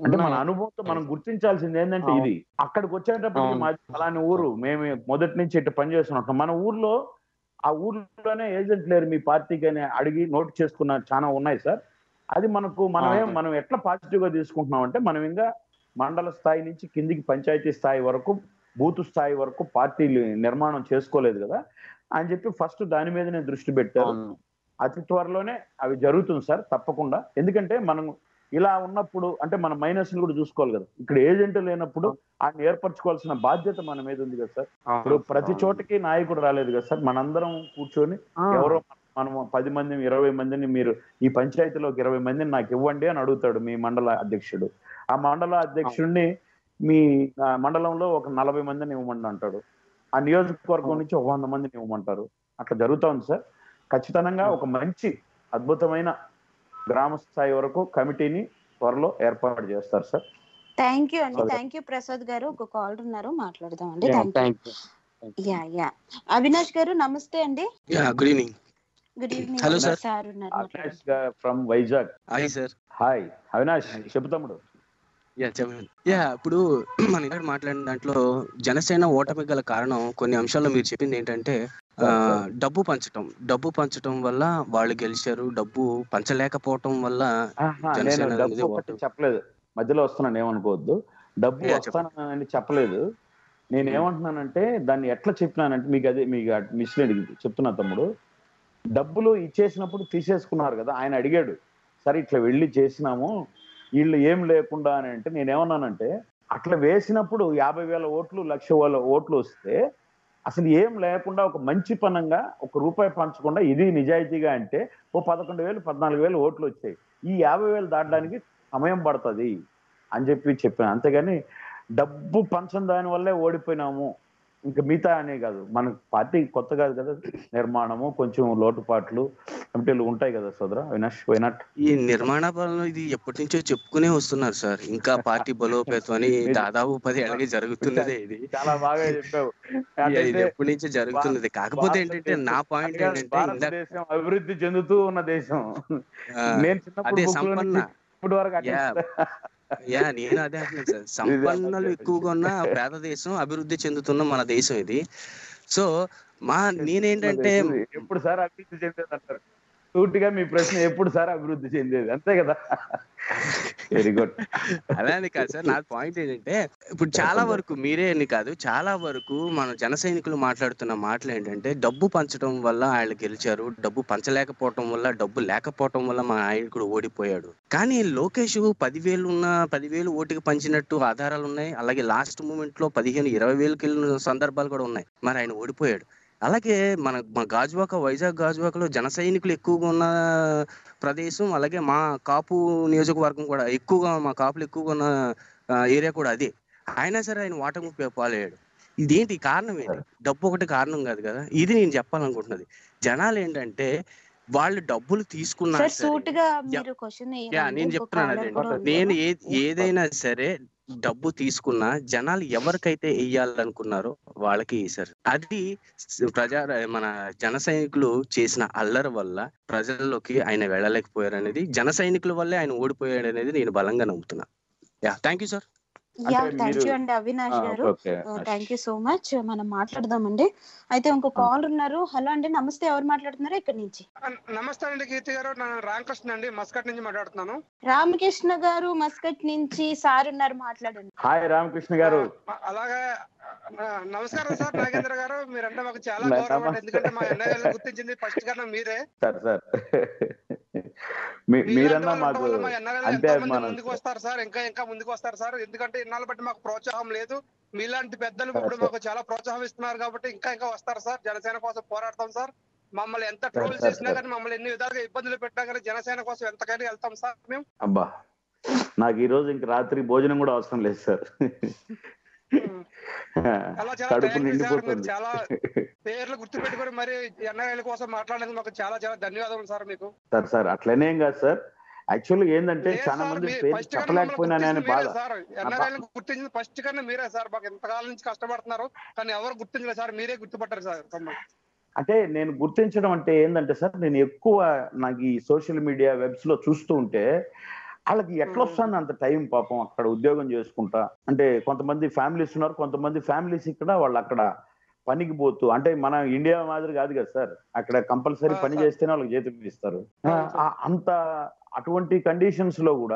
అంటే మన ఉన్నాయి. అనుభవంతో మనం గుర్తించాల్సింది ఏంటంటే అవును. ఇది అక్కడికి వచ్చేటప్పటికి అవును. మాది ఫలాని ఊరు మేము మొదటి నుంచి ఇట్లా పని చేస్తున్నాం మన ఊర్లో ఆ ఊర్లోనే ఏజెంట్ లేరు మీ పార్టీకి అని అడిగి నోట్ చేసుకున్న చాలా ఉన్నాయి సార్ అది మనకు మనమే అవును. మనం ఎట్లా పాజిటివ్ గా తీసుకుంటున్నాం అంటే మనం ఇంకా మండల స్థాయి నుంచి కిందికి పంచాయతీ స్థాయి వరకు బూత్ స్థాయి వరకు పార్టీలు నిర్మాణం చేసుకోలేదు కదా అని చెప్పి ఫస్ట్ దాని మీదనే దృష్టి పెట్టారు అవును. అతి త్వరలోనే అవి జరుగుతుంది సార్ తప్పకుండా ఎందుకంటే మనం ఇలా ఉన్నప్పుడు అంటే మన మైనస్ కూడా చూసుకోవాలి కదా ఇక్కడ ఏజెంట్ లేనప్పుడు ఆయన ఏర్పరచుకోవాల్సిన బాధ్యత మన మీద ఉంది కదా సార్ ఇప్పుడు అవును. ప్రతి చోటకి నాయకుడు రాలేదు కదా సార్ మనందరం కూర్చొని ఆ, ఎవరో మనం పది మంది ఇరవై మందిని మీరు ఈ పంచాయతీలోకి ఇరవై మందిని నాకు ఇవ్వండి అని అడుగుతాడు మీ మండల అధ్యక్షుడు ఆ మండల అధ్యక్షుడిని మీ ఆ, మండలంలో ఒక నలభై మందిని ఇవ్వమండి అంటాడు ఆ నియోజకవర్గం నుంచి ఒక వంద మందిని ఇవ్వమంటారు అట్లా జరుగుతా ఉంది సార్ ఖచ్చితంగా ఒక మంచి అద్భుతమైన గ్రామ స్థాయి వరకు కమిటీని త్వరలో ఏర్పాటు చేస్తారు సార్ థ్యాంక్ యూ అండి Okay. థ్యాంక్ యూ ప్రసాద్ గారు ఒక కాల్ ఉన్నారు మాట్లాడదాం అండి Yeah, థ్యాంక్ యూ thank you. Yeah yeah Avinash గారు నమస్తే అండి yeah good evening good evening Hello, sir. Sir ఉన్నారు మాట్లాడండి. Avinash from Vizag hi sir hi Avinash చెప్పు తమ్ముడు యా చెప్పండి యా ఇప్పుడు మన ఇక్కడ మాట్లాడిన దాంట్లో జనసేన ఓటమి గల కారణం కొన్ని అంశాల్లో మీరు చెప్పింది ఏంటంటే ఆ, డబ్బు పంచటం డబ్బు పంచటం వల్ల వాళ్ళు గెలిచారు డబ్బు పంచలేకపోవటం వల్ల ఆహా, నేను జనసేన డబ్బు అనేది ఒకటి ఓటు. చెప్పలేదు మధ్యలో వస్తున్నాను ఏమనుకోవద్దు డబ్బు Yeah, చెప్పండి. వస్తానని చెప్పలేదు నేను ఏమంటున్నానంటే దాన్ని ఎట్లా చెప్పినానంటే మీకు అదే మీకు మిస్లీడ్ చెప్తున్నా తమ్ముడు డబ్బులు ఇచ్చేసినప్పుడు తీసేసుకున్నారు కదా ఆయన అడిగాడు సరే ఇట్లా వెళ్ళి చేసినాము వీళ్ళు ఏం లేకుండా అని అంటే నేను ఏమన్నానంటే అట్లా వేసినప్పుడు యాభై వేల ఓట్లు లక్ష వేల ఓట్లు వస్తే అసలు ఏం లేకుండా ఒక మంచి పనంగా ఒక రూపాయి పంచకుండా ఇది నిజాయితీగా అంటే ఓ పదకొండు వేలు పద్నాలుగు వేలు ఓట్లు వచ్చాయి ఈ యాభై వేలు దాటడానికి సమయం పడుతుంది అని చెప్పి చెప్పాను అంతేగాని డబ్బు పంచం దాని వల్లే ఓడిపోయినాము ఇంకా మిగతా అనే కాదు మన పార్టీ కొత్త కాదు కదా నిర్మాణము కొంచెం లోటుపాట్లు కమిటీలు ఉంటాయి కదా సోదర అవినాష్ వైనాట్ ఈ నిర్మాణ పనులు ఇది ఎప్పటి నుంచో చెప్పుకునే వస్తున్నారు సార్ ఇంకా పార్టీ బలోపేతం అని దాదాపు పది ఏళ్ళకి జరుగుతున్నదే ఇది చాలా బాగా చెప్పావు యా, ఇది అంటే ఎప్పటి నుంచో జరుగుతున్నది కాకపోతే ఏంటంటే నా పాయింట్ భారతదేశం- ఏంటంటే ఇందాక భారతదేశం అభివృద్ధి చెందుతూ ఉన్న దేశం ఆ, నేను చిన్నప్పుడు అదే book లో నుంచి సంపన్న ఇప్పటి వరకు అట్లే యా యా నేను అదే అంటున్నాను సార్ సంపన్నులు ఎక్కువగా ఉన్న పేద దేశం అభివృద్ధి చెందుతున్న మన దేశం ఇది సో మా నేనేంటంటే ఎప్పుడు సార్ అభివృద్ధి చెందేది అంటారు సూటిగా మీ ప్రశ్న ఎప్పుడు సార్ అభివృద్ధి చెందేది అంతే కదా వెరీ గుడ్ అదే అని కాదు సార్ నా పాయింట్ ఏంటంటే ఇప్పుడు చాలా వరకు మీరే అని కాదు చాలా వరకు మన జన సైనికులు మాట్లాడుతున్న మాటలు ఏంటంటే డబ్బు పంచడం వల్ల ఆయన గెలిచారు డబ్బు పంచలేకపోవటం వల్ల డబ్బు లేకపోవటం వల్ల మా నాయకుడు ఓడిపోయాడు కానీ లోకేష్ పదివేలు ఉన్న పదివేలు ఓటుకి పంచినట్టు ఆధారాలు ఉన్నాయి అలాగే లాస్ట్ మూమెంట్ లో పదిహేను ఇరవై వేలకి వెళ్ళిన సందర్భాలు కూడా ఉన్నాయి మరి ఆయన ఓడిపోయాడు అలాగే మన మా గాజువాక వైజాగ్ గాజువాకలో జన సైనికులు ఎక్కువగా ఉన్న ప్రదేశం అలాగే మా కాపు నియోజకవర్గం కూడా ఎక్కువగా మా కాపులు ఎక్కువగా ఉన్న ఆ, ఏరియా కూడా అదే అయినా సరే ఆయన ఓటమి పాలయ్యాడు ఇదేంటి కారణం ఏంటి డబ్బు ఒకటి కారణం కాదు కదా ఇది నేను చెప్పాలనుకుంటున్నది జనాలు ఏంటంటే వాళ్ళు డబ్బులు తీసుకున్నా సార్ సరే సూట్ గా మీరు క్వశ్చన్ యా నేను చెప్తున్నాను అదే నేను ఏ ఏదైనా సరే డబ్బు తీసుకున్నా జనాలు ఎవరికైతే వెయ్యాలనుకున్నారో వాళ్ళకి వేశారు అది స- ప్రజా మన జన సైనికులు చేసిన అల్లరి వల్ల ప్రజల్లోకి ఆయన వెళ్ళలేకపోయారు అనేది జన సైనికుల వల్లే ఆయన ఓడిపోయాడు అనేది నేను బలంగా నమ్ముతున్నా yeah thank you sir yeah అంటే థ్యాంక్ మీరు- యూ అండి అవినాష్ గారు okay thank you so much మనం మాట్లాడదామండి అయితే ఇంకో కాల్ ఉన్నారు హలో అండి నమస్తే ఎవరు మాట్లాడుతున్నారు ఇక్కడ నుంచి నమస్తే అండి కీర్తి గారు నేను రామకృష్ణ అండి మస్కట్ నుంచి మాట్లాడుతున్నాను రామకృష్ణ గారు మస్కట్ నుంచి సార్ ఉన్నారు మాట్లాడండి హాయ్ రామకృష్ణ గారు ఆ, అలాగే ఆ, నమస్కారం సార్ నాగేంద్ర గారు మీరంటే మాకు చాలా నా- గౌరవం అండి నమస్తే. ఎందుకంటే మా ఎన్ఐఎల్ గుర్తించింది ఫస్ట్ కన్నా మీరే సార్ సార్ మీ- మీలాంటి మీరన్నా వాళ్ళు ఉండటం మాకు వల్ల మా ఎన్ఆర్ఐలు అంతే ఎంతో మంది అభిమానం ముందుకు వస్తారు సార్ ఇంకా ఇంకా ముందుకు వస్తారు సార్ ఎందుకంటే ఇన్నాళ్ళు బట్టి మాకు ప్రోత్సాహం లేదు మీలాంటి పెద్దలు సరే, ఇప్పుడు సరే. మాకు చాలా ప్రోత్సాహం ఇస్తున్నారు కాబట్టి ఇంకా ఇంకా వస్తారు సార్ జనసేన కోసం పోరాడతాం సార్ మమ్మల్ని ఎంత సరే, ట్రోల్ సరే, చేసినా సరే. కానీ మమ్మల్ని ఎన్ని విధాలుగా ఇబ్బందులు పెట్టినా కానీ జనసేన కోసం ఎంతకైనా వెళ్తాం సార్ మేము అబ్బా నాకు ఈ రోజు ఇంక రాత్రి భోజనం కూడా అవసరం లేదు సార్ చాలా చాలా కడుపు థ్యాంక్ యూ సార్ మీరు నిండిపోతుంది చాలా పేర్లు గుర్తు పెట్టుకొని మరి ఎన్ఐఎల్ కోసం మాట్లాడేందుకు మాకు చాలా చాలా ధన్యవాదాలు సార్ మీకు సార్ సార్ అట్లనేం కాదు సార్ యాక్చువల్ గా ఏంటంటే లేదు చాలా సార్, మంది మీ- పేరు ఫస్ట్ కన్నా మమ్మల్ని చెప్పలేకపోయినానే అని గుర్తించింది బాధ మీరే సార్ ఎన్ఆర్ఐలు గుర్తించింది ఫస్ట్ కన్నా మీరే సార్ మాకు ఎంతకాలం నుంచి కష్టపడుతున్నారు కానీ ఎవరు గుర్తించలేదు సార్ మీరే గుర్తుపట్టారు సార్ మమ్మల్ని అంటే నేను గుర్తించడం అంటే ఏంటంటే సార్ నేను ఎక్కువ నాకు ఈ సోషల్ మీడియా వెబ్స్ లో చూస్తూ ఉంటే వాళ్ళకి ఎట్లా వస్తుంది అంత టైం పాపం అక్కడ ఉద్యోగం చేసుకుంటా అంటే కొంతమంది ఫ్యామిలీస్ ఉన్నారు కొంతమంది ఫ్యామిలీస్ ఇక్కడ వాళ్ళు అక్కడ పనికి పోతూ అంటే మన ఇండియా మాదిరి కాదు కదా సార్ అక్కడ కంపల్సరీ పని చేస్తేనే వాళ్ళకి జీతం ఇస్తారు ఆ, ఆ, అంత అటువంటి కండిషన్స్ లో కూడా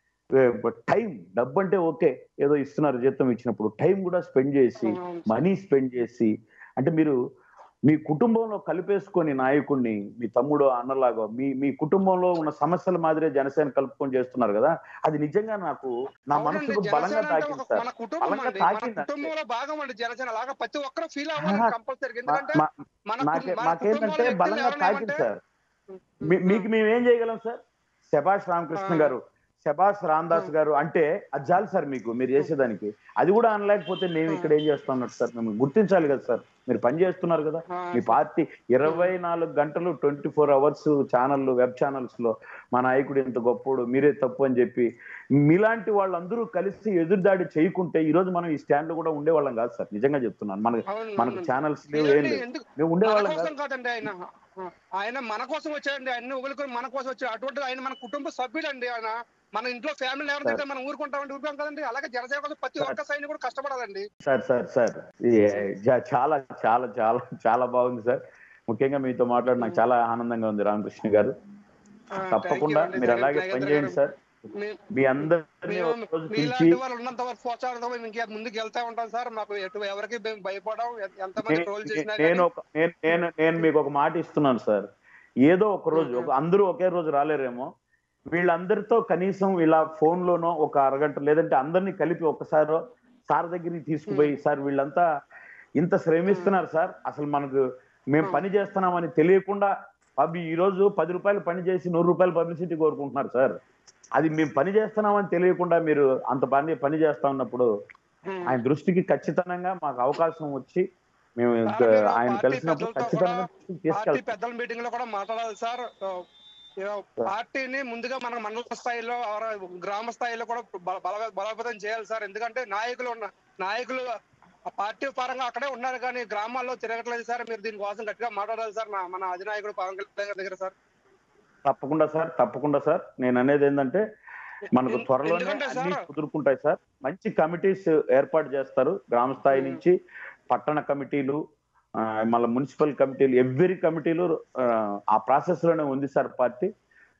టైం డబ్బు అంటే ఓకే ఏదో ఇస్తున్నారు జీతం ఇచ్చినప్పుడు టైం కూడా స్పెండ్ చేసి మనీ స్పెండ్ చేసి అంటే మీరు మీ కుటుంబంలో కలిపేసుకొని నాయకుడిని మీ తమ్ముడు అన్నలాగా మీ మీ కుటుంబంలో ఉన్న సమస్యల మాదిరే జనసేన కలుపుకొని చేస్తున్నారు కదా అది నిజంగా నాకు నా అవునండి, మనసుకు బలంగా జనసేన అంటే తాకింది ఒక- సార్ మన కుటుంబం బలంగా అండి మన తాకింది అంతే. కుటుంబంలో భాగం అండి జనసేన అలాగా ప్రతి ఒక్కరు ఫీల్ అవ్వాలి ఆహా. కంపల్సరీ మా- ఎందుకంటే మా- మన మాకే కు- మన మాకేంటంటే కుటుంబంలో వ్యక్తులు బలంగా ఎవరైనా తాకింది ఏమంటే- సార్ మీ- మీకు మేము ఏం చేయగలం సార్ శభాష్ రామకృష్ణ ఆ. గారు శభాష్ రామదాస్ గారు అంటే అది చాలు సార్ మీకు మీరు చేసేదానికి అది కూడా అనలేకపోతే మేము ఇక్కడ ఏం చేస్తున్నట్టు సార్ మేము గుర్తించాలి కదా సార్ మీరు పని చేస్తున్నారు కదా ఆ, మీ పార్టీ ఇరవై నాలుగు గంటలు ట్వంటీ ఫోర్ అవర్స్ ఛానళ్ళు వెబ్ ఛానల్స్ లో మా నాయకుడు ఇంత గొప్పోడు మీరే తప్పు అని చెప్పి మీలాంటి వాళ్ళందరూ కలిసి ఎదురుదాడి చేయకుంటే ఈ రోజు మనం ఈ స్టాండ్ లో కూడా ఉండేవాళ్ళం కాదు సార్ నిజంగా చెప్తున్నాను మనకు అవును, మనకు అవును. ఛానల్స్ లేవు ఏం లేదండి, లేవు ఎందుకు మేము మన ఉండేవాళ్ళం కోసం కాదు కాదండి ఆయన ఆ, ఆయన మన కోసం వచ్చాడండి అన్ని వదులుకొని మన కోసం వచ్చాడు అటువంటి ఆయన మన కుటుంబ సభ్యుడండి ఆయన మన ఇంట్లో ఫ్యామిలీ ఎవరి దగ్గర మనం ఊరుకుంటామంటే ఊరుకోం కదండి అలాగే జనసేన కోసం ప్రతి ఒక్క సైనికుడు కూడా కష్టపడాలండి సార్ సార్ సార్ ఇది జా- చాలా చాలా చాలా చాలా బాగుంది సార్ ముఖ్యంగా మీతో మాట్లాడి నాకు చాలా ఆనందంగా ఉంది రామకృష్ణ గారు ఆ, తప్పకుండా thank you అండి. మీరు థాంక్యూ అలాగే నాగేంద్ర పనిచేయండి గారు. సార్ మీ- మీ అందరినీ మేము ఒక రోజు పిలిచి మీలాంటి వాళ్ళు ఉన్నంత వరకు ప్రోత్సాహంతో మేము ఇంకా ముందుకు వెళ్తా ఉంటాం సార్ మాకు ఎటు ఎవరికి మేము భయపడం ఎ- ఎంతమంది నే- ట్రోల్ నే- చేసినా నేను కానీ ఒక నేను నేను నేను మీకు ఒక మాట ఇస్తున్నాను సార్ ఏదో ఒక రోజు ఒక అందరూ ఒకే రోజు రాలేరేమో వీళ్ళందరితో కనీసం ఇలా ఫోన్ లోనో ఒక అరగంట లేదంటే అందరినీ కలిపి ఒకసారి సార్ దగ్గరికి తీసుకుపోయి సార్ వీళ్ళంతా ఇంత శ్రమిస్తున్నారు సార్ అసలు మనకు మేము పని చేస్తున్నామని తెలియకుండా అవి ఈ రోజు పది రూపాయలు పని చేసి నూరు రూపాయలు పబ్లిసిటీ కోరుకుంటున్నారు సార్ అది మేము పని చేస్తున్నామని తెలియకుండా మీరు అంత పని పని చేస్తా ఉన్నప్పుడు ఆయన దృష్టికి ఖచ్చితంగా మాకు అవకాశం వచ్చి మేము సార్, మీరు ఆయన పార్టీ కలిసినప్పుడు పెద్దలతో ఖచ్చితంగా కూడా దృష్టికి పార్టీ తీసుకెళ్తాం పెద్దల మీటింగ్ లో కూడా మాట్లాడాలి సార్ ఆ, ఏ, పార్టీని ముందుగా మన మండల స్థాయిలో ఆర్ గ్రామ స్థాయిలో కూడా బల- బల- బలోపేతం చేయాలి సార్ ఎందుకంటే నాయకులు ఉన్న నాయకులు ఆ పార్టీ పరంగా అక్కడే ఉన్నారు కానీ గ్రామాల్లో తిరగట్లేదు సార్ మీరు దీనికోసం గట్టిగా మాట్లాడాలి సార్ నా- మన అధినాయకుడు పవన్ కళ్యాణ్ గారి దగ్గర సార్ తప్పకుండా సార్ తప్పకుండా సార్ నేను అనేది ఏంటంటే మనకు ఎందు- త్వరలోనే ఎందుకంటే అన్ని సార్- కుదురుకుంటాయి సార్ మంచి కమిటీస్ ఏర్పాటు చేస్తారు గ్రామ స్థాయి నుంచి పట్టణ కమిటీలు ఆ, మళ్ళీ మున్సిపల్ కమిటీలు ఎవ్రీ కమిటీలు ఆ, ఆ ప్రాసెస్ లోనే ఉంది సార్ పార్టీ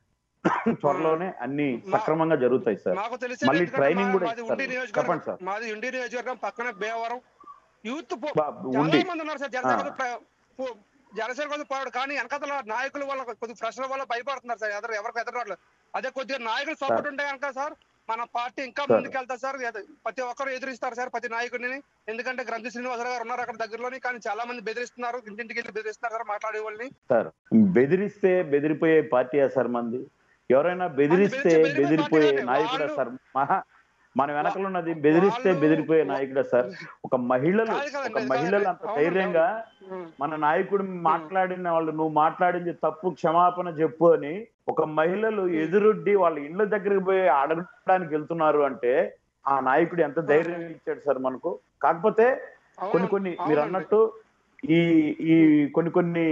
త్వరలోనే అన్ని సక్రమంగా జరుగుతాయి సార్ మాకు తెలిసి మళ్ళీ ఎందుకంటే ట్రైనింగ్ మా- కూడా మాది ఇస్తారు ఉండి చెప్పండి నియోజకవర్గం సార్ మాది ఉండి నియోజకవర్గం పక్కన భీమవరం యూత్ పో- బా- చాలా ఉండి మంది ఉన్నారు సార్ జనసేన ఆ. కోసం ప్ర- పో- జనసేన కోసం పోరాడు కానీ వెనకాతల నాయకుల వల్ల కొద్ది ప్రశ్నల వల్ల భయపడుతున్నారు సార్ ఎదురు ఎవరికి ఎదురు అదే కొద్దిగా నాయకులు సపోర్ట్ ఉంటే కనుక సార్ మన పార్టీ ఇంకా సార్. ముందుకెళ్తా సార్ ఎద- ప్రతి ఒక్కరు ఎదురిస్తారు సార్ ప్రతి నాయకుడిని ఎందుకంటే గ్రంథి శ్రీనివాసరావు గారు ఉన్నారు అక్కడ దగ్గరలోని కానీ చాలా మంది బెదిరిస్తున్నారు ఇంటింటికి వెళ్ళి బెదిరిస్తున్నారు సార్ మాట్లాడే వాళ్ళని సార్ బెదిరిస్తే బెదిరిపోయే పార్టీయా సార్ మంది ఎవరైనా బెదిరిస్తే బెదిరించే బెదిరిపోయే బెదిరిపోయే పార్టీనే. నాయకుడా వాళ్ళు- సార్ మహా మన వెనకలు ఉన్నది బెదిరిస్తే వాళ్ళు- బెదిరిపోయే నాయకుడా సార్ ఒక మహిళలు కాదు కదండి, ఒక అది మహిళలు అంత అవునండి, ధైర్యంగా ఉం. మన నాయకుడు మాట్లాడిన వాళ్ళు నువ్వు మాట్లాడింది తప్పు క్షమాపణ చెప్పు అని ఒక మహిళలు ఎదురొడ్డి వాళ్ళ ఇళ్ళ దగ్గరికి పోయి అడగడానికి వెళ్తున్నారు అంటే ఆ నాయకుడు ఎంత ధైర్యం ఇచ్చాడు సార్ మనకు కాకపోతే కొన్ని కొన్ని మీరు అవునండి. అన్నట్టు ఈ ఈ కొన్ని కొన్ని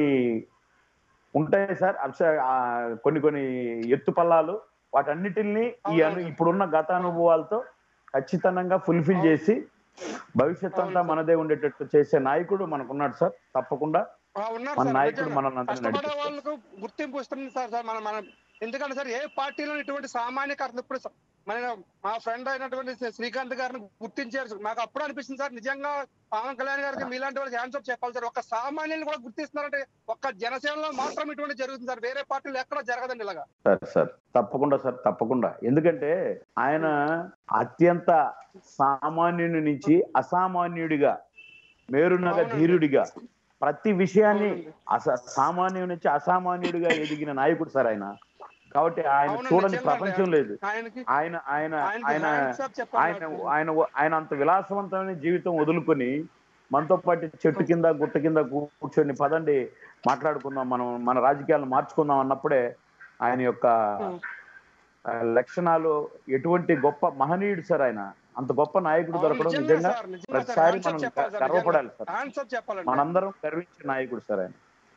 ఉంటాయి సార్ అబ్స- ఆ కొన్ని కొన్ని ఎత్తు పల్లాలు వాటన్నిటిని ఈ అను ఇప్పుడున్న గత అనుభవాలతో ఖచ్చితంగా ఫుల్ఫిల్ చేసి భవిష్యత్ అంతా మనదే ఉండేటట్టు చేసే నాయకుడు మనకున్నాడు సార్ తప్పకుండా ఆ, ఉన్నారు మన సార్ నాయకుడు నిజంగా. మనల్ని అందరినీ కష్టపడే నడిపిస్తారు వాళ్ళకు గుర్తింపు ఇస్తుంది సార్ సార్ మన మన ఎందుకంటే సార్ ఏ పార్టీలో ఇటువంటి సామాన్య కార్యకర్త ఇప్పుడు స- మన మా ఫ్రెండ్ అయినటువంటి శ్రీ- శ్రీకాంత్ గారిని గుర్తించారు సార్. నాకు అప్పుడు అనిపిస్తుంది సార్ నిజంగా పవన్ కళ్యాణ్ గారికి మీలాంటి వాళ్ళకి హ్యాండ్స్ అప్ చెప్పాలి సార్ ఒక సామాన్యుని కూడా గుర్తిస్తున్నారంటే ఒక్క జనసేనలో మాత్రం ఇటువంటి జరుగుతుంది సార్ వేరే పార్టీలు ఎక్కడ జరగదండి ఇలాగా సార్ సార్ తప్పకుండా సార్ తప్పకుండా ఎందుకంటే ఆయన అత్యంత సామాన్యుని నుంచి అసామాన్యుడిగా మేరునగ ధీరుడిగా ప్రతి విషయాన్ని అస సామాన్యుడి నుంచి అసామాన్యుడిగా ఎదిగిన నాయకుడు సార్ ఆయన కాబట్టి ఆయన అవునండి, చూడని నిజంగా ప్రపంచం లేదు ఆయనకి ఆయన ఆయన ఆయనకి ఆయన hands up చెప్పాలి ఆయన నాకు. ఆయన ఆయన అంత విలాసవంతమైన జీవితం వదులుకొని మనతో పాటు చెట్టు కింద గుట్ట కింద కూర్చొని పదండి మాట్లాడుకుందాం మనం మన రాజకీయాలను మార్చుకుందాం అన్నప్పుడే ఆయన యొక్క ఆ, లక్షణాలు ఎటువంటి గొప్ప మహనీయుడు సార్ ఆయన అంత గొప్ప నాయకుడు అవును, దొరకడం నిజంగా నిజంగా సార్, నిజంగా సార్. ప్రతిసారి Hands up మనం చెప్పాలి సార్, గర్వపడాలి సార్ హ్యాండ్స్ అప్ చెప్పాలండి మనందరం గర్వించే నాయకుడు సార్ ఆయన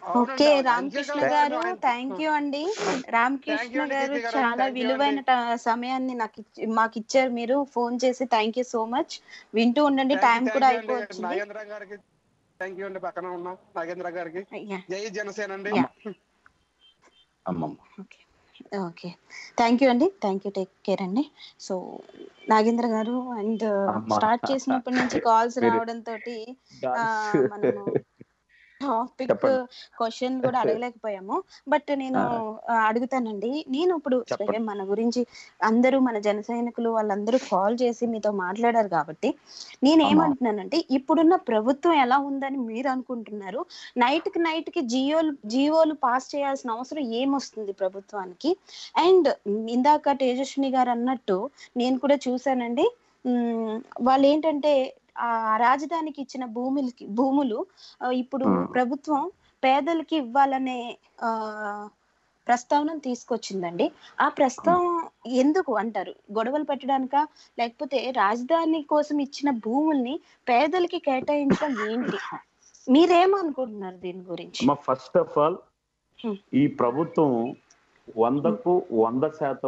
ఓకే అవునండి, రామకృష్ణ నిజంగా గారు ఆయన- థ్యాంక్ యూ అండి రామకృష్ణ అండి, గారు కీర్తి గారు, చాలా thank you విలువైన ట- సమయాన్ని నాకు ఇచ్చి- మాకు ఇచ్చారు మీరు ఫోన్ చేసి థ్యాంక్ యూ సో మచ్ వింటూ ఉండండి Thank you, టైం thank కూడా you అండి. అయిపోవచ్చింది నాగేంద్ర గారికి థ్యాంక్ యూ అండి పక్కన ఉన్నాం నాగేంద్ర గారికి Yeah. జై జనసేన అండి Yeah. అమ్మమ్మ ఓకే థ్యాంక్ యూ అండి థ్యాంక్ యూ టేక్ కేర్ అండి సో నాగేంద్ర గారు అండ్ అమ్మా. స్టార్ట్ చేసినప్పటి నుంచి కాల్స్ మీరు- రావడం తోటి ఆ, మనము టాపిక్ చెప్పండి. క్వశ్చన్ కూడా అడగలేకపోయాము బట్ నేను ఆ, అడుగుతానండి నేను ఇప్పుడు చెప్పండి. సరే మన గురించి అందరూ మన జన సైనికులు వాళ్ళందరూ కాల్ చేసి మీతో మాట్లాడారు కాబట్టి నేను ఏమంటున్నానంటే ఇప్పుడున్న ప్రభుత్వం ఎలా ఉందని మీరు అనుకుంటున్నారు నైట్ కి నైట్ కి జియోలు జియోలు పాస్ చేయాల్సిన అవసరం ఏమొస్తుంది ప్రభుత్వానికి అండ్ ఇందాక తేజస్విని గారు అన్నట్టు నేను కూడా చూసానండి ఉమ్, వాళ్ళు ఏంటంటే ఆ రాజధానికి ఇచ్చిన భూములకి భూములు ఆ, ఇప్పుడు మ్మ్. ప్రభుత్వం పేదలకి ఇవ్వాలనే ఆ ప్రస్తావన తీసుకొచ్చిందండి ఆ ప్రస్తావన ఎందుకు అంటారు గొడవలు పెట్టడానిక లేకపోతే రాజధాని కోసం ఇచ్చిన భూముల్ని పేదలకి కేటాయించడం ఏంటి మీరేమనుకుంటున్నారు దీని గురించి అమ్మ ఫస్ట్ ఆఫ్ ఆల్ Hmm. ఈ ప్రభుత్వం వందకు వంద శాతం